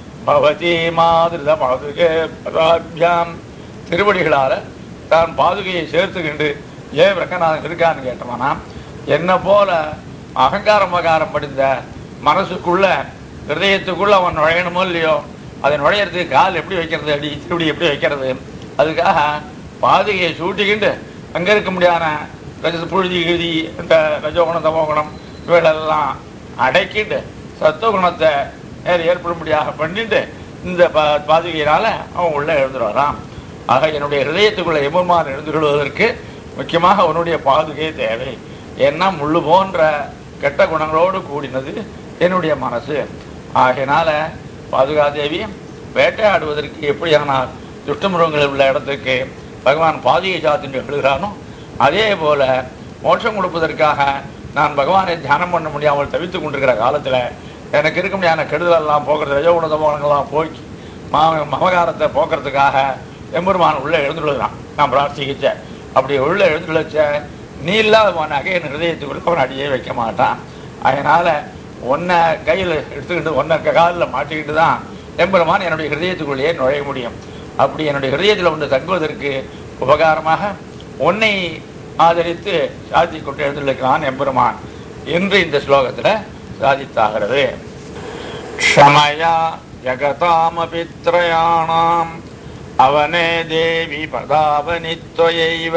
பவதி மாதிருத பாதுகே பதாபியாம் திருவடிகளால தான் பாதுகையை சேர்த்துக்கிண்டு ஏன் ரங்கநாதன் இருக்கான்னு கேட்டோம்னா என்ன போல அகங்காரம் மகாரம் படிந்த மனசுக்குள்ள ஹிருதயத்துக்குள்ள அவன் நுழையணுமோ இல்லையோ அதை நுழையறதுக்கு கால் எப்படி வைக்கிறது அடி திருவடி எப்படி வைக்கிறது அதுக்காக பாதுகையை சூட்டிக்கிண்டு அங்க இருக்க முடியாத ரஜ புழுதி கிழுதி இந்த ரஜோகுணம் தமோகுணம் இவைகளெல்லாம் அடக்கிட்டு சத்துவகுணத்தை நேர் ஏற்படும்படியாக பண்ணிட்டு இந்த பா- பாதுகையினால அவன் உள்ள எழுந்துட்டு வரான் ஆக என்னுடைய ஹிருதயத்துக்குள்ள எம்பெருமான் எழுந்து கொள்வதற்கு முக்கியமாக உன்னுடைய பாதுகை தேவை ஏன்னா முள்ளு போன்ற கெட்ட குணங்களோடு கூடினது என்னுடைய மனசு ஆகையினால பாதுகாதேவி வேட்டையாடுவதற்கு எப்படியானால் துஷ்டமிருகங்கள் உள்ள இடத்துக்கு பகவான் பாதியை சாத்திட்டு எழுகிறானோ அதே போல மோட்சம் கொடுப்பதற்காக நான் பகவானை தியானம் பண்ண முடியாமல் தவித்துக் கொண்டிருக்கிற காலத்தில் எனக்கு இருக்க முடியாத கெடுதல் எல்லாம் போக்குறது ரஜ உணதமானங்கள்லாம் போக்கி மா மமகாரத்தை போக்குறதுக்காக எம்பெருமான் உள்ள எழுந்துள்ளான் நான் பிரார்த்திக்கிச்சேன் அப்படி உள்ள எழுந்துள்ளச்ச நீ இல்லாதவனாக என் ஹிருதயத்துக்குள்ள அவன் அடியே வைக்க மாட்டான் அதனால உன்னை கையில் எடுத்துக்கிட்டு உன்னை காலில் மாட்டிக்கிட்டு தான் எம்பெருமான் என்னுடைய ஹிருதயத்துக்குள்ளேயே நுழைய முடியும் அப்படி என்னுடைய ஹிருதயத்தில் ஒன்று தங்குவதற்கு உபகாரமாக உன்னை ஆதரித்து சாதி கொண்டு எழுந்துள்ளான் எம்பெருமான் என்று இந்த ஸ்லோகத்தில் சாதித்தாகிறது க்ஷமயா ஜகதாமபி த்ரயாணாம் அவனே தேவி பதாவனித்வயைவ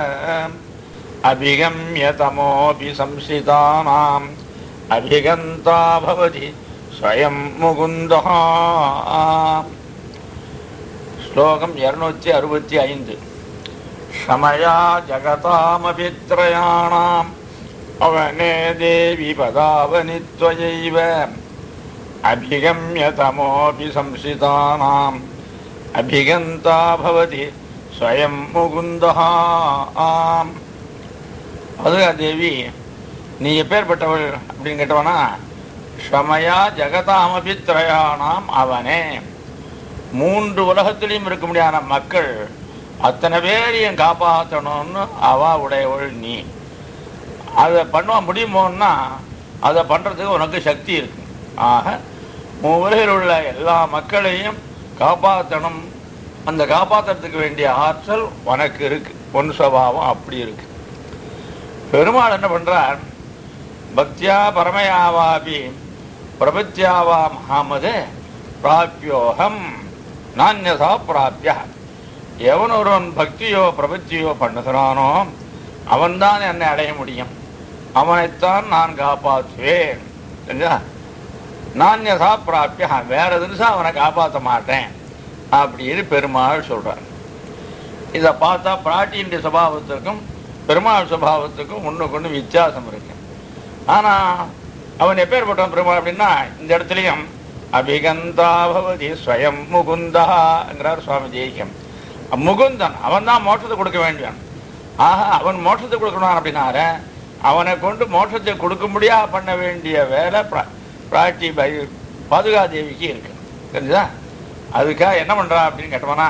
அபிகம்ய தமோபி சம்சிதானாம் அபிகந்தா பவதி ஸ்வயம் முகுந்தா ஸ்லோகம் இருநூத்தி அறுபத்தி ஐந்து க்ஷமயா ஜகதாமபி த்ரயாணாம் அவனே தேவி பதாவனித்வயைவ அபிகம்ய தமோபி சம்சிதானாம் அபிகந்தா பவதி ஸ்வயம் முகுந்தா ஆம் அதுகா தேவி நீ எப்பேற்பட்டவள் அப்படின்னு கேட்டவனா ஷமயா ஜெகதாமபி திரயாணாம் அவனே மூன்று உலகத்திலையும் இருக்க முடியாத மக்கள் அத்தனை பேரையும் காப்பாற்றணும்னு அவா உடையவள் நீ அதை பண்ண முடியுமோன்னா அதை பண்ணுறதுக்கு உனக்கு சக்தி இருக்கு ஆக மூவரில் உள்ள எல்லா மக்களையும் காப்பாற்றணும் அந்த காப்பாற்றுறதுக்கு வேண்டிய ஆற்றல் உனக்கு இருக்கு பொன் சுவாவம் அப்படி இருக்கு பெருமாள் என்ன பண்றார் பக்தியா பரமயாவாபி பிரபத்தியாவா மகாமதே பிராபியோகம் நானியசா பிராபிய எவன் ஒருவன் பக்தியோ பிரபத்தியோ பண்ணுகிறானோ அவன்தான் என்னை அடைய முடியும் அவனைத்தான் நான் காப்பாற்றுவேன் சரிங்களா நானியசா பிராபிய வேற தினசா அவனை காப்பாற்ற மாட்டேன் அப்படின்னு பெருமாள் சொல்றார் இதை பார்த்தா பிராட்டியினுடைய சுபாவத்திற்கும் பெருமாள் சுபாவத்துக்கும் ஒன்றுக்கு ஒன்று வித்தியாசம் இருக்கு ஆனா அவன் எப்பேற்பட்டவன் பெருமாள் அப்படின்னா இந்த இடத்துலையும் அபிகந்தா பவதி ஸ்வயம் முகுந்தாங்கிறார் சுவாமி ஜெயிக்கம் முகுந்தன் அவன் தான் மோட்சத்தை கொடுக்க வேண்டியவன் ஆக அவன் மோட்சத்தை கொடுக்கணும் அப்படின்னார அவனை கொண்டு மோட்சத்தை கொடுக்க முடியா பண்ண வேண்டிய வேலை பிரா- பிராட்டி பை பாதுகாதேவிக்கு இருக்கு தெரிஞ்சுதா அதுக்காக என்ன பண்றா அப்படின்னு கேட்டோம்னா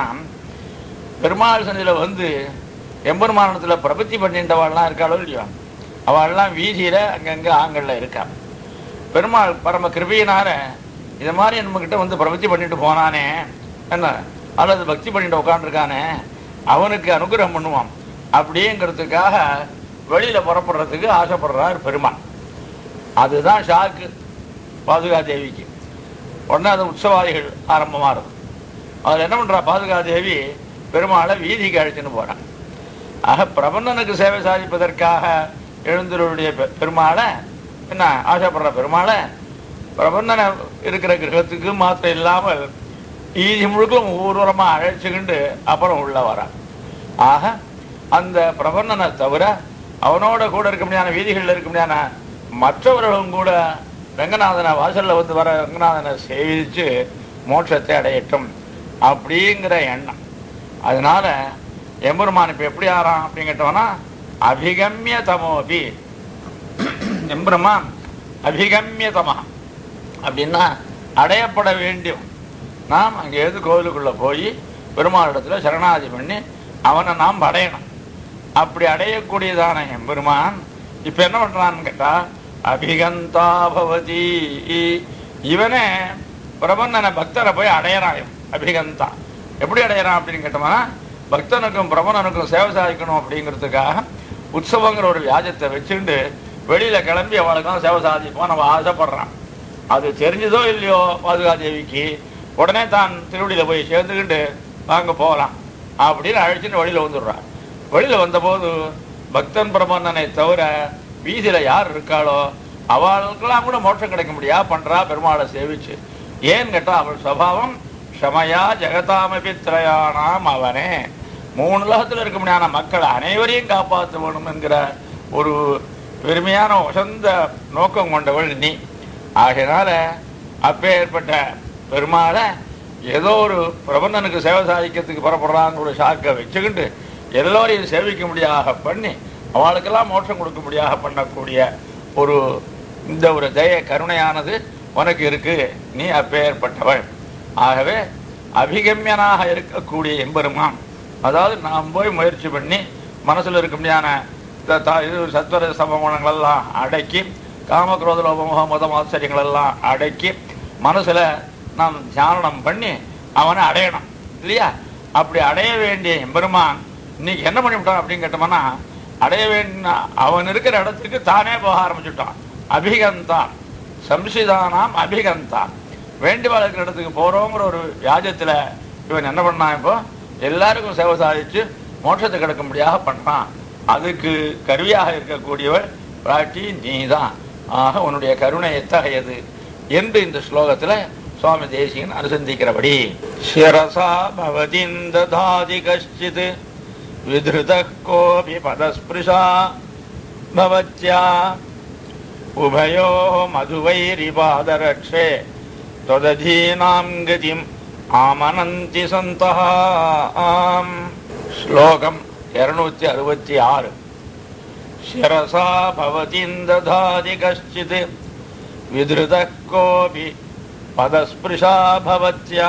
பெருமாள் சந்தில வந்து எம்பெருமானத்தில் பிரபத்தி பண்ணிட்டவாள்லாம் இருக்காளோ இல்லையோ அவள்லாம் வீதியில அங்கங்க ஆங்கல்ல இருக்கா பெருமாள் பரம கிருபையினால இது மாதிரி நம்மக்கிட்ட வந்து பிரபத்தி பண்ணிட்டு போனானே என்ன அல்லது பக்தி பண்ணிட்டு உட்காந்துருக்கானே அவனுக்கு அனுகிரகம் பண்ணுவான் அப்படிங்கிறதுக்காக வெளியில புறப்படுறதுக்கு ஆசைப்படுறார் பெருமாள் அதுதான் ஷாக்கு பாதுகா தேவிக்கு உடனே அது உற்சவாதிகள் ஆரம்பமாகுது அதில் என்ன பண்றா பாதுகா தேவி பெருமாளை வீதிக்கு அழைச்சின்னு போறான் ஆக பிரபந்தனுக்கு சேவை சாதிப்பதற்காக எழுந்தருடைய பெ- பெருமாளை என்ன ஆசைப்படுற பெருமாளை பிரபந்தன இருக்கிற கிரகத்துக்கு மாத்திரம் இல்லாமல் ஈதி முழுக்களும் ஊர்வலமா அழைச்சுக்கிண்டு அப்புறம் உள்ள வரான் ஆக அந்த பிரபந்தனை தவிர அவனோட கூட இருக்க முடியாத வீதிகளில் இருக்க முடியாத மற்றவர்களும் கூட ரங்கநாதனை வாசல்ல வந்து வர ரங்கநாதனை சேவிச்சு மோட்சத்தை அடையட்டும் அப்படிங்கிற எண்ணம் அதனால எம்பெருமான் இப்ப எப்படி ஆறான் அப்படின்னு கேட்டோம்னா அபிகம்ய தமோபி எம்பெருமான் அபிகம்ய தமா அப்படின்னா அடையப்பட வேண்டும் நாம் அங்கே எது கோவிலுக்குள்ள போய் பெருமாளிடத்துல சரணாதி பண்ணி அவனை நாம் அடையணும் அப்படி அடையக்கூடியதான எம்பெருமான் இப்ப என்ன பண்றான்னு கேட்டா அபிகந்தா பவதி இவனே பிரபந்தன பக்தரை போய் அடையறான் இவன். அபிகந்தா எப்படி அடையறான் அப்படின்னு கேட்டோம்னா பக்தனுக்கும் பிரபந்தனுக்கும் சேவை சாதிக்கணும் அப்படிங்கிறதுக்காக உற்சவங்கிற ஒரு வியாஜத்தை வச்சுட்டு வெளியில கிளம்பி அவளுக்கும் சேவை சாதிப்போம் நம்ம ஆசைப்படுறான் அது தெரிஞ்சதோ இல்லையோ பாதுகா தேவிக்கு உடனே தான் திருவடியில போய் சேர்ந்துக்கிட்டு வாங்க போகலாம் அப்படின்னு அழைச்சிட்டு வெளியில வந்துடுறான் வெளியில வந்தபோது பக்தன் பிரபந்தனை தவிர வீதியில யார் இருக்காளோ அவளுக்கெல்லாம் கூட மோட்சம் கிடைக்க முடியா பண்றா பெருமாளை சேவிச்சு ஏன்னு கேட்டா அவள் சுவாவம் ஷமயா ஜெகதாமபி திரயாணாம் அவனே மூணு உலகத்தில் இருக்க முடியாத மக்கள் அனைவரையும் காப்பாற்ற வேணும் என்கிற ஒரு பெருமையான உசந்த நோக்கம் கொண்டவள் நீ ஆகையினால அப்பேற்பட்ட பெருமாளை ஏதோ ஒரு பிரபந்தனுக்கு சேவை சாதிக்கிறதுக்கு புறப்படுறாங்கிற ஒரு சாக்கை வச்சுக்கிட்டு எல்லோரையும் சேவிக்க முடியாக பண்ணி அவளுக்கெல்லாம் மோட்சம் கொடுக்க முடியாக பண்ணக்கூடிய ஒரு இந்த ஒரு தய கருணையானது உனக்கு இருக்கு நீ அப்பேற்பட்டவள் ஆகவே அபிகம்யனாக இருக்கக்கூடிய எம்பெருமான் அதாவது நாம் போய் முயற்சி பண்ணி மனசுல இருக்க முடியாத த- த- இது சத்வர சமகுணங்கள் எல்லாம் அடக்கி காமக்ரோத லோபமோக மதம் ஆச்சரியங்கள் எல்லாம் அடக்கி மனசுல நாம் தியானம் பண்ணி அவனை அடையணும் இல்லையா அப்படி அடைய வேண்டிய எம்பெருமான் இன்னைக்கு என்ன பண்ணிவிட்டான் அப்படின்னு கேட்டோம்னா அடைய வேண்டிய அவன் இருக்கிற இடத்துக்கு தானே போக ஆரம்பிச்சுட்டான் அபிகந்தான் சம்சிதானாம் அபிகந்தான் வேண்டி வாழ்க்கிற இடத்துக்கு போறோங்கிற ஒரு வியாஜத்துல இவன் என்ன பண்ணான் இப்போ எல்லாருக்கும் சேவை சாதிச்சு மோட்சத்தை கிடைக்கும்படியாக பண்றான் அதுக்கு கருவியாக இருக்கக்கூடியவள் பிராட்டி நீதான் ஆக உன்னுடைய கருணை எத்தகையது என்று இந்த ஸ்லோகத்துல சுவாமி தேசிகன் அனுசந்திக்கிறபடி சிரசா பவதிந்ததாதி கஷ்டித் விதிருத கோபி பதஸ்பிருஷா பவத்யா உபயோ மதுவைரிபாதரக்ஷே त्वदधीनां गतिम् ஆமனந்தி சந்தः ஆம் ஸ்லோகம் இருநூத்தி அறுபத்தி ஆறு शिरसा भवतीं दधाति कश्चित् विधृतः कोऽपि पदस्पृशा भवत्या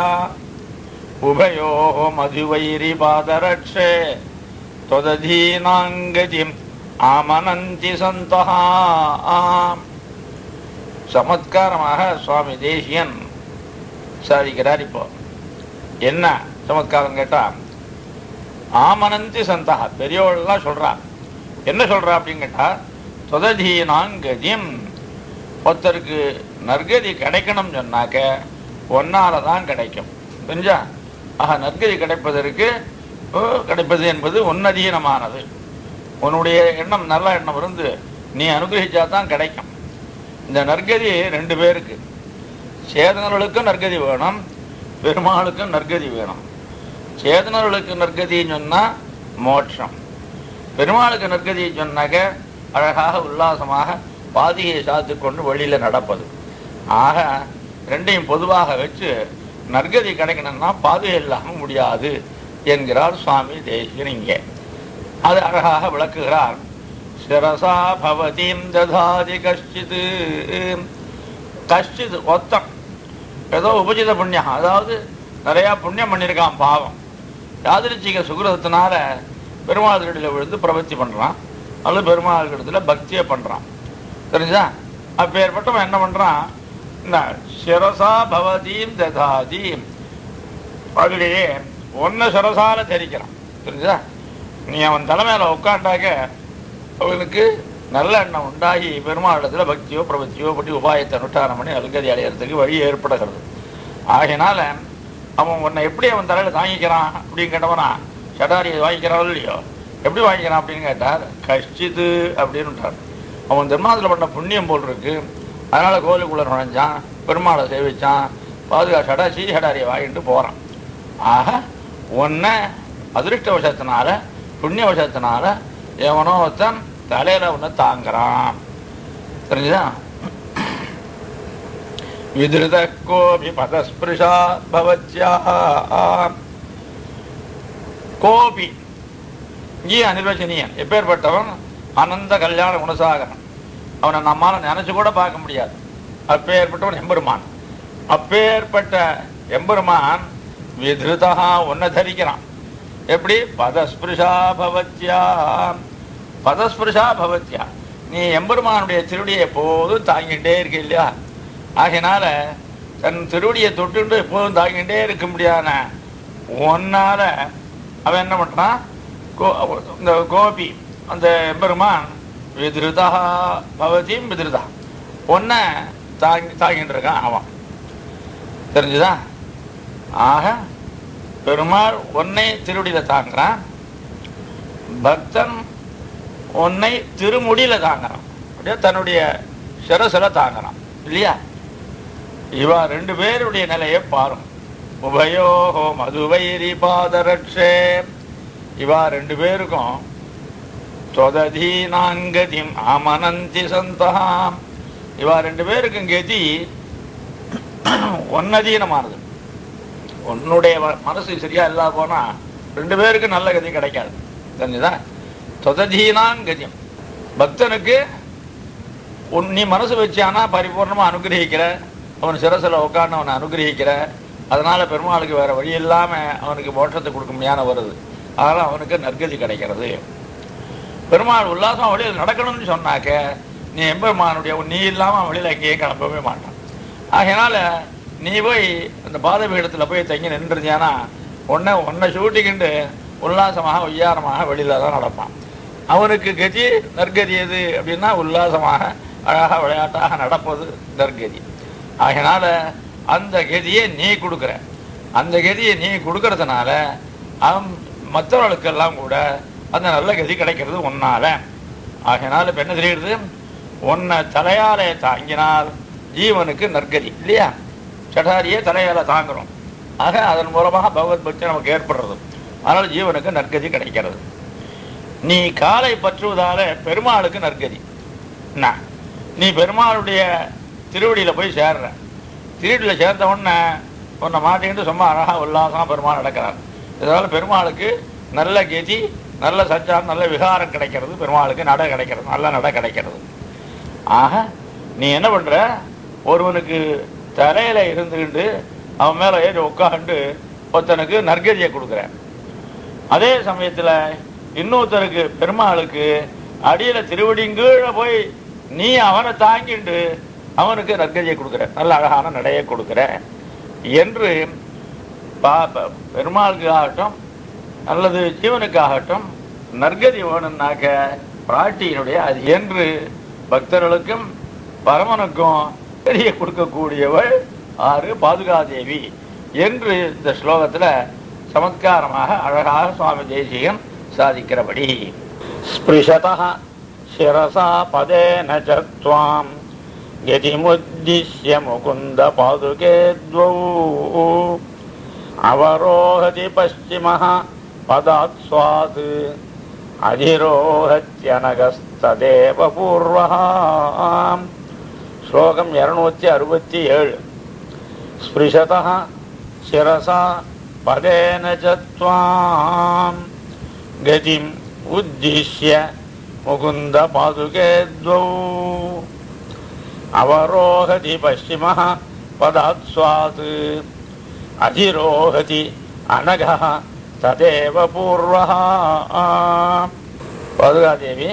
उभयोः मधुवैरिपादरक्षे त्वदधीनां गतिम् ஆமனந்தி சந்தः ஆம் சமத்காரமாக சுவாமி தேசியன் சாதிக்கிறார் இப்போ என்ன சமத்காரம் கேட்டா ஆமனந்தி சந்தா பெரியவள்லாம் சொல்றா என்ன சொல்றா அப்படின்னு கேட்டா சுததீனாங்கதியும் ஒருத்தருக்கு நற்கதி கிடைக்கணும் சொன்னாக்க ஒன்னால தான் கிடைக்கும் புரிஞ்சா ஆக நற்கதி கிடைப்பதற்கு ஓ, கிடைப்பது என்பது உன்னதீனமானது உன்னுடைய எண்ணம் நல்ல எண்ணம் இருந்து நீ அனுகிரகிச்சா தான் கிடைக்கும் இந்த நற்கதி ரெண்டு பேருக்கு சேதனர்களுக்கும் நற்கதி வேணும் பெருமாளுக்கும் நற்கதி வேணும் சேதனர்களுக்கு நற்கதின்னு சொன்னா மோட்சம் பெருமாளுக்கு நற்கதி சொன்னாக்க அழகாக உல்லாசமாக பாதியை சாத்து கொண்டு வெளியில நடப்பது ஆக ரெண்டையும் பொதுவாக வச்சு நற்கதி கிடைக்கணும்னா பாதுகை இல்லாம முடியாது என்கிறார் சுவாமி தேசிகன் இங்கே அது அழகாக விளக்குகிறார் சிரசா பவதீம் ததாதி கஷ்டித் கஷ்டித் ஒத்தம் ஏதோ உபஜித புண்ணியம் அதாவது நிறைய புண்ணியம் பண்ணியிருக்கான் பாவம் யாதிருச்சிக சுகிரதத்தினால பெருமாள் திருடியில் விழுந்து பிரபத்தி பண்றான் அல்லது பெருமாள் இடத்துல பக்தியை பண்றான் தெரிஞ்சா அப்பேற்பட்டவன் என்ன பண்றான் இந்த சிரசா பவதீம் ததாதீம் பகலிலே ஒன்ன சிரசால தெரிக்கிறான் தெரிஞ்சா நீ அவன் தலைமையில உட்காண்டாக்க அவனுக்கு நல்ல எண்ணம் உண்டாகி பெருமாளிடத்துல பக்தியோ பிரபத்தியோ பற்றி உபாயத்தை அனுஷ்டானம் பண்ணி அல்கதி அடையிறதுக்கு வழி ஏற்படுகிறது ஆகையினால அவன் உன்னை எப்படி அவன் தலையில தாங்கிக்கிறான் அப்படின்னு கேட்டவனா சடாரியை வாங்கிக்கிறான் இல்லையோ எப்படி வாங்கிக்கிறான் அப்படின்னு கேட்டார் கஷ்டித்து அப்படின்னு அவன் திருமாதில் பண்ண புண்ணியம் போல் இருக்கு அதனால கோயிலுக்குள்ள நுழைஞ்சான் பெருமாளை சேவிச்சான் பாதுகா சடா சீ சடாரியை வாங்கிட்டு போறான் ஆக உன்னை அதிருஷ்டவசத்தினால புண்ணியவசத்தினால எவனோ ஒருத்தன் தலையில ஒன்று தாங்குறான் தெரிஞ்சுதா விதிருத கோபி பதஸ்பிருஷா பவத்யா கோபி இங்கே அனிர்வச்சனீயன் எப்பேற்பட்டவன் அனந்த கல்யாண குணசாகரன் அவனை நம்மால நினைச்சு கூட பார்க்க முடியாது அப்பேற்பட்டவன் எம்பெருமான் அப்பேற்பட்ட எம்பெருமான் விதிருதா ஒன்ன தரிக்கிறான் எப்படி பதஸ்பிருஷா பவத்யா பதஸ்பிருஷா பவத்யா நீ எம்பெருமானுடைய திருவடியை எப்போதும் தாங்கிட்டே இருக்க இல்லையா ஆகையினால தன் திருவடியை தொட்டுண்டு எப்போதும் தாங்கிட்டே இருக்க முடியாத ஒன்னால அவன் என்ன பண்றான் கோ- இந்த கோபி அந்த எம்பெருமான் விதிருதா பவதியும் விதிருதா ஒன்ன தாங்கி தாங்கிட்டு இருக்கான் அவன் தெரிஞ்சுதா ஆக பெருமாள் உன்னை திருவடியில தாங்குறான் பக்தன் உன்னை திருமுடியில தாங்குறான் அப்படியே தன்னுடைய சிரசில தாங்குறான் இல்லையா இவா ரெண்டு பேருடைய நிலையை பாரும் உபயோகோ மதுவைரி பாதரட்சே இவா ரெண்டு பேருக்கும் தொததீனாங்கதிம் அமனந்தி சந்தகாம் இவா ரெண்டு பேருக்கும் கதி ஒன்னதீனமானது உன்னுடைய வ- மனசு சரியா இல்லா போனா ரெண்டு பேருக்கு நல்ல கதி கிடைக்காது தெரிஞ்சுதா தொததீனான் கதியம் பக்தனுக்கு உன் நீ மனசு வச்சானா பரிபூர்ணமா அனுகிரகிக்கிற அவன் சிரசில் உட்கார்ந்து அவனை அனுகிரகிக்கிற அதனால பெருமாளுக்கு வேற வழி இல்லாம அவனுக்கு மோட்சத்தை கொடுக்க முடியாத வருது அதனால அவனுக்கு நற்கதி கிடைக்கிறது பெருமாள் உல்லாசம் வழியில் நடக்கணும்னு சொன்னாக்க நீ எம்பெருமானுடைய நீ இல்லாம அவன் வெளியில எங்கேயும் கிளம்பவே மாட்டான் ஆகையினால நீ போய் அந்த பாத பீடத்துல போய் தங்கி நின்றுருந்தியானா உன்னை உன்னை சூட்டிக்கிண்டு உல்லாசமாக ஒய்யாரமாக வெளியில தான் நடப்பான் அவனுக்கு கதி நற்கதி எது அப்படின்னா உல்லாசமாக அழகாக விளையாட்டாக நடப்பது நற்கதி ஆகையினால அந்த கதியை நீ கொடுக்குற அந்த கதியை நீ கொடுக்கறதுனால அவன் மற்றவர்களுக்கெல்லாம் கூட அந்த நல்ல கதி கிடைக்கிறது உன்னால ஆகையினால இப்ப என்ன தெரியுது உன்னை தலையாலே தாங்கினால் ஜீவனுக்கு நற்கதி இல்லையா சடாரியே தலையால தாங்குறோம் ஆக அதன் மூலமாக பகவத் பக்தி நமக்கு ஏற்படுறது அதனால ஜீவனுக்கு நற்கதி கிடைக்கிறது நீ காலை பற்றுவதால பெருமாளுக்கு நற்கதி என்ன நீ பெருமாளுடைய திருவடியில போய் சேர்ற திருவடியில சேர்ந்த உடனே உன்னை மாட்டிக்கிட்டு சும்மா அழகா உல்லாசமா பெருமாள் நடக்கிறார் இதனால பெருமாளுக்கு நல்ல கதி நல்ல சஞ்சாரம் நல்ல விகாரம் கிடைக்கிறது பெருமாளுக்கு நட கிடைக்கிறது நல்ல நட கிடைக்கிறது ஆக நீ என்ன பண்ற ஒருவனுக்கு தலையில இருந்துக்கிட்டு அவன் மேல ஏறி உட்காந்து ஒருத்தனுக்கு நற்கதியை கொடுக்குற அதே சமயத்துல இன்னொருத்தருக்கு பெருமாளுக்கு அடியில திருவடிங்கீழ போய் நீ அவனை தாங்கிண்டு அவனுக்கு நற்கதியை கொடுக்குற நல்ல அழகான நடையை கொடுக்குற என்று பா- ப- பெருமாளுக்கு ஆகட்டும் அல்லது ஜீவனுக்காகட்டும் நற்கதி வேணும்னாக்க பிராட்டியினுடைய அது என்று பக்தர்களுக்கும் பரமனுக்கும் தெரிய கொடுக்கக்கூடியவள் ஆறு பாதுகாதேவி என்று இந்த ஸ்லோகத்துல சமத்காரமாக அழகாக சுவாமி தேசிகன் சாதிக்கிறபடி ஸ்பிருஷதः சிரசா பதேன ச त्वाम् यतिमुद्दिश्य मुकुन्द पादुके द्वौ अवरोहति पश्चिमः पदात् स्वात् अधिरोहत्यनगस्तदेव पूर्वः श्लोकम् இருநூத்தி அறுபத்தி ஏழு स्पृशतः शिरसा पदेन च त्वाम् गतिम् उद्दिश्य मुकुन्दपादुके द्वौ अवरोहति पश्चिमः पदात् स्वात् अधिरोहति अनघः तदेव पूर्वः பாதுகாதேவி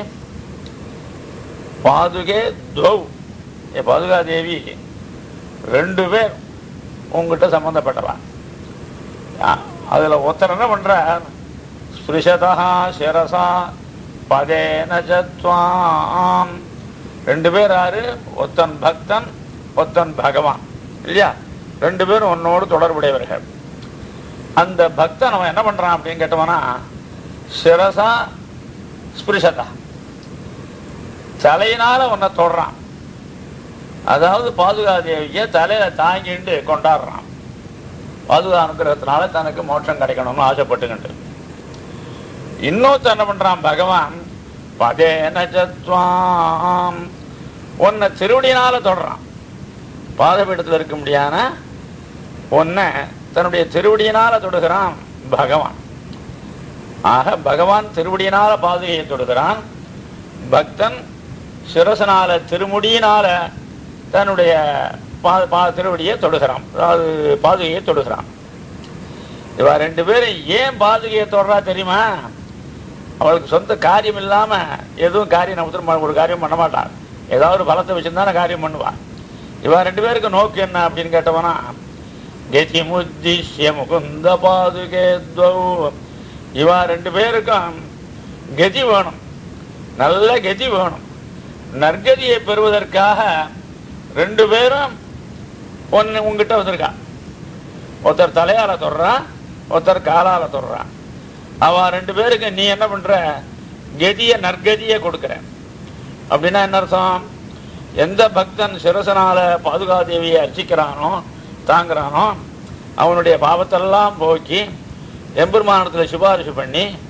பாதுகே துவௌ ஏ பாதுகாதேவி ரெண்டு பேர் உங்ககிட்ட சம்பந்தப்பட்டவன் ஆ- அதுல ஒருத்தர் என்ன பண்றார் ஸ்பிருஷதா சிரசா பதேன ச த்வாம் ரெண்டு பேர் யாரு ஒத்தன் பக்தன் ஒத்தன் பகவான் இல்லையா ரெண்டு பேரும் உன்னோடு தொடர்புடையவர்கள் அந்த பக்தன் அவன் என்ன பண்றான் அப்படின்னு கேட்டவனா சிரசா ஸ்பிருஷதா தலையினால உன்னை தொடுறான் அதாவது பாதுகாதேவிய தலையில தாங்கிட்டு கொண்டாடுறான் பாதுகா அனுகிரகத்தினால தனக்கு மோட்சம் கிடைக்கணும்னு ஆசைப்பட்டுக்கிட்டு இன்னொருத்தர் என்ன பண்றான் பகவான் பதேன சத்வாம் உன்னை திருவடியினால தொடறான் பாதபீடத்தில் இருக்க முடியாத உன்னை தன்னுடைய திருவடியினால தொடுகிறான் பகவான் ஆக பகவான் திருவடியினால பாதுகையை தொடுகிறான் பக்தன் சிரசனால திருமுடியினால தன்னுடைய பா- பா- திருவடியை தொடுகிறான் அதாவது பாதுகையை தொடுகிறான் இவ ரெண்டு பேரும் ஏன் பாதுகையை தொடரா தெரியுமா அவளுக்கு சொந்த காரியம் இல்லாம எதுவும் காரியம் நம்ம ஒரு காரியம் பண்ண மாட்டாள் ஏதாவது ஒரு பலத்தை வச்சிருந்தானே காரியம் பண்ணுவா இவ ரெண்டு பேருக்கு நோக்கு என்ன அப்படின்னு கேட்டவனா கதி முத்திஷ்ய முகுந்த பாதுகே துவௌ. இவ ரெண்டு பேருக்கும் கதி வேணும் நல்ல கதி வேணும் நற்கதியை பெறுவதற்காக ரெண்டு பேரும் ஒன்னு உங்ககிட்ட வந்திருக்கா ஒருத்தர் தலையால தொடுறான் ஒருத்தர் காலால தொடுறான் அவன் ரெண்டு பேருக்கு நீ என்ன பண்ற கதிய நற்கதிய கொடுக்கிற அப்படின்னா என்ன அர்த்தம் எந்த பக்தன் சிரசனால பாதுகாதேவியை அர்ச்சிக்கிறானோ தாங்குறானோ அவனுடைய பாவத்தெல்லாம் போக்கி எம்பெருமானத்துல சிபாரிசு பண்ணி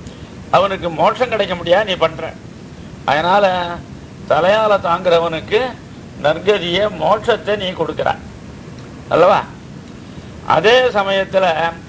அவனுக்கு மோட்சம் கிடைக்க முடியாது நீ பண்ற அதனால தலையால தாங்குறவனுக்கு நற்கதிய மோட்சத்தை நீ கொடுக்கிற அல்லவா அதே சமயத்துல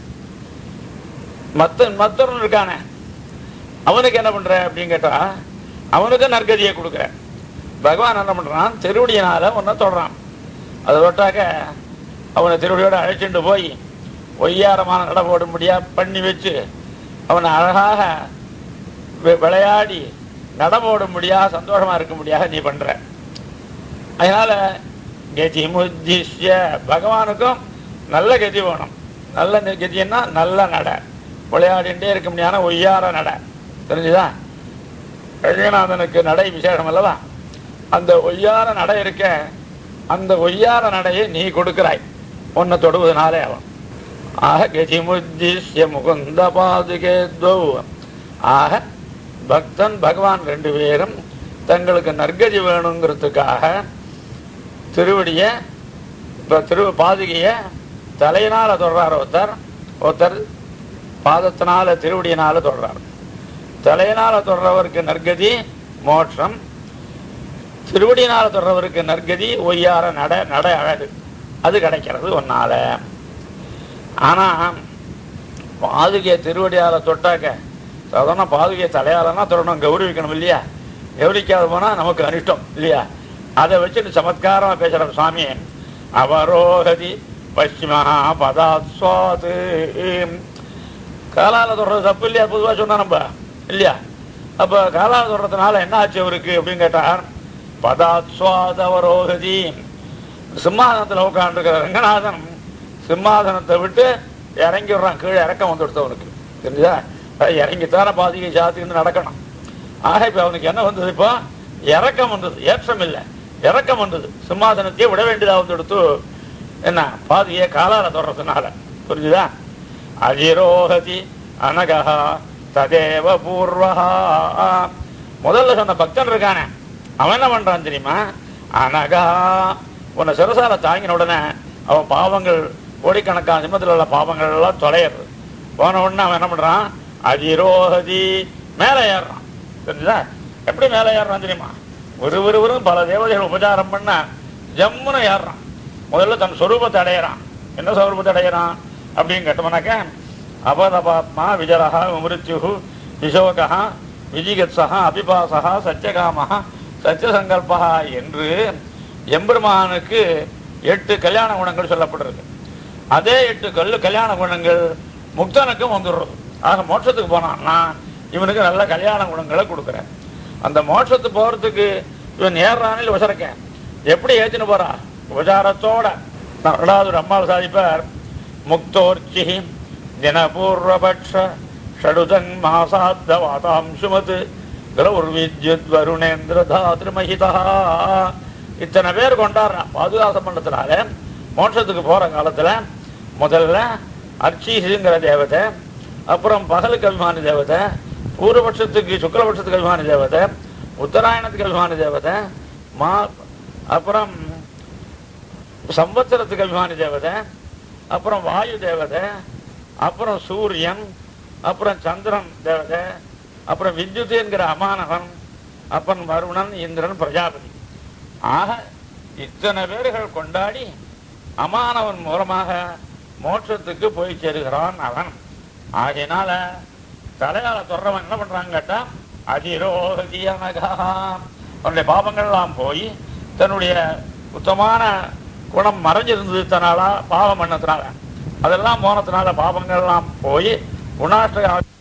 மத்த மத்தவன் இருக்கானே அவனுக்கு என்ன பண்ற அப்படின்னு கேட்டா அவனுக்கு நற்கதியை கொடுக்குற பகவான் என்ன பண்றான் திருவடியினால உன்னை தொடுறான் அதை தொட்டாக்க அவனை திருவடியோட அழைச்சிட்டு போய் ஒய்யாரமான நட போடும்படியா பண்ணி வச்சு அவனை அழகாக வி- விளையாடி நடமோடும்படியா சந்தோஷமா இருக்கும்படியாக நீ பண்ற அதனால கதி முத்திஷ்ய பகவானுக்கும் நல்ல கதி வேணும் நல்ல நி- கதின்னா நல்ல நடை விளையாடிண்டே இருக்க முடியாத ஒய்யார நடை தெரிஞ்சுதா ரங்கநாதனுக்கு நடை விசேஷம் அல்லவா அந்த ஒய்யார நடை இருக்க அந்த ஒய்யார நடையை நீ கொடுக்கிறாய் உன்னை தொடுவதனாலே அவன் ஆக கதிமுத்திஷ்ய முகுந்த பாதுகே துவௌ. ஆக பக்தன் பகவான் ரெண்டு பேரும் தங்களுக்கு நற்கதி வேணுங்கிறதுக்காக திருவடிய இப்ப திரு பாதுகைய தலையினால தொடுறார் ஒருத்தர் ஒருத்தர் பாதத்தினால திருவடியினால தொடுறார் தலையினால தொடுறவருக்கு நற்கதி மோட்சம் திருவடியினால தொடுறவருக்கு நற்கதி ஒய்யார நட நட அழகு அது கிடைக்கிறது ஒன்னால ஆனா பாதுகையை திருவடியால தொட்டாக்க சாதாரண பாதுகையை தலையாலனா தொடணும் கௌரவிக்கணும் இல்லையா கௌரிக்காத போனா நமக்கு அனிஷ்டம் இல்லையா அதை வச்சுட்டு சமத்காரமா பேசுற சுவாமி அவரோகதி பശ്ചിமா பதாஸ்வாது காலால தொடுறது தப்பு இல்லையா பொதுவா சொன்னா நம்ம இல்லையா அப்ப காலால தொடுறதுனால என்ன ஆச்சு அவருக்கு அப்படின்னு கேட்டார் பதாஸ்வாத அவரோகதி சிம்மாசனத்துல உட்காந்துருக்கிற ரங்கநாதன் சிம்மாசனத்தை விட்டு இறங்கி விடுறான் கீழே இறக்கம் வந்து கொடுத்தவனுக்கு தெரிஞ்சா இறங்கித்தானே பாதிகை சாத்தின்னு நடக்கணும் ஆக இப்ப அவனுக்கு என்ன வந்தது இப்போ இறக்கம் வந்தது ஏற்றம் இல்லை இறக்கம் வந்தது சிம்மாசனத்தையே விட வேண்டியதா வந்து எடுத்து என்ன பாதியை காலால தொடர்றதுனால புரிஞ்சுதா அஜிரோகதி அனகா ததேவ பூர்வஹா முதல்ல சொன்ன பக்தன் இருக்கானே அவன் என்ன பண்றான் தெரியுமா அனகா உன்னை சிறசால தாங்கின உடனே அவன் பாவங்கள் கோடிக்கணக்கான நிமிடத்தில் உள்ள பாவங்கள் எல்லாம் தொலையிறது போன உடனே அவன் என்ன பண்றான் அதிரோகதி மேலே ஏறுறான் தெரிஞ்சுதா எப்படி மேலே ஏறுறான் தெரியுமா ஒரு ஒருவரும் பல தேவதைகள் உபச்சாரம் பண்ண ஜம்முன்னு ஏறுறான் முதல்ல தன் சொரூபத்தை அடையிறான் என்ன சொரூபத்தை அடையிறான் அப்படின்னு கேட்டோம்னாக்க அபதபாத்மா விஜரஹா விமிருத்யு விசோகா விஜிகத்சா அபிபாசா சத்தியகாமா சத்தியசங்கல்பா என்று எம்பெருமானுக்கு எட்டு கல்யாண குணங்கள் சொல்லப்பட்டிருக்கு அதே எட்டு கல்லு கல்யாண குணங்கள் முக்தனுக்கும் வந்துடுறது ஆக மோட்சத்துக்கு போனான்னா இவனுக்கு நல்ல கல்யாண குணங்களை கொடுக்குறேன் அந்த மோட்சத்துக்கு போறதுக்கு இவன் ஏறானில் விசரக்கேன் எப்படி ஏத்தின்னு போறா உபச்சாரத்தோட ரெண்டாவது ஒரு அம்மாவை சாதிப்பார் முக்தோர்ச்சி தினபூர்வபக்ஷ ஷடுதன் மாசாத்த வாதாம்சுமத் கிரௌர்வித்யுத் வருணேந்திர தாத்ருமஹிதா இத்தனை பேர் கொண்டாடுறான் பாதுகாசம் பண்ணதுனால மோட்சத்துக்கு போற காலத்துல முதல்ல அர்ச்சீசுங்கிற தேவதை அப்புறம் பகலுக்கு அபிமானி தேவதை பூர்வபட்சத்துக்கு சுக்லபட்சத்துக்கு அபிமானி தேவதை உத்தராயணத்துக்கு அபிமானி தேவதை மா அப்புறம் சம்பத்சரத்துக்கு அபிமானி தேவதை அப்புறம் வாயு தேவதை அப்புறம் சூரியன் அப்புறம் சந்திரன் தேவதை அப்புறம் வித்யுத் என்கிற அமானவன் அப்புறம் வருணன் இந்திரன் பிரஜாபதி ஆக இத்தனை பேர்கள் கொண்டாடி அமானவன் மூலமாக மோட்சத்துக்கு போய் சேருகிறான் அவன் ஆகையினால தலையால தொடரவன் என்ன பண்றாங்க கேட்டா அதிரோகதியனகா அவனுடைய பாவங்கள்லாம் போய் தன்னுடைய உத்தமான குணம் மறைஞ்சிருந்தது தனால பாவம் பண்ணதுனால அதெல்லாம் போனதுனால பாவங்கள்லாம் போய் குணாஷ்ட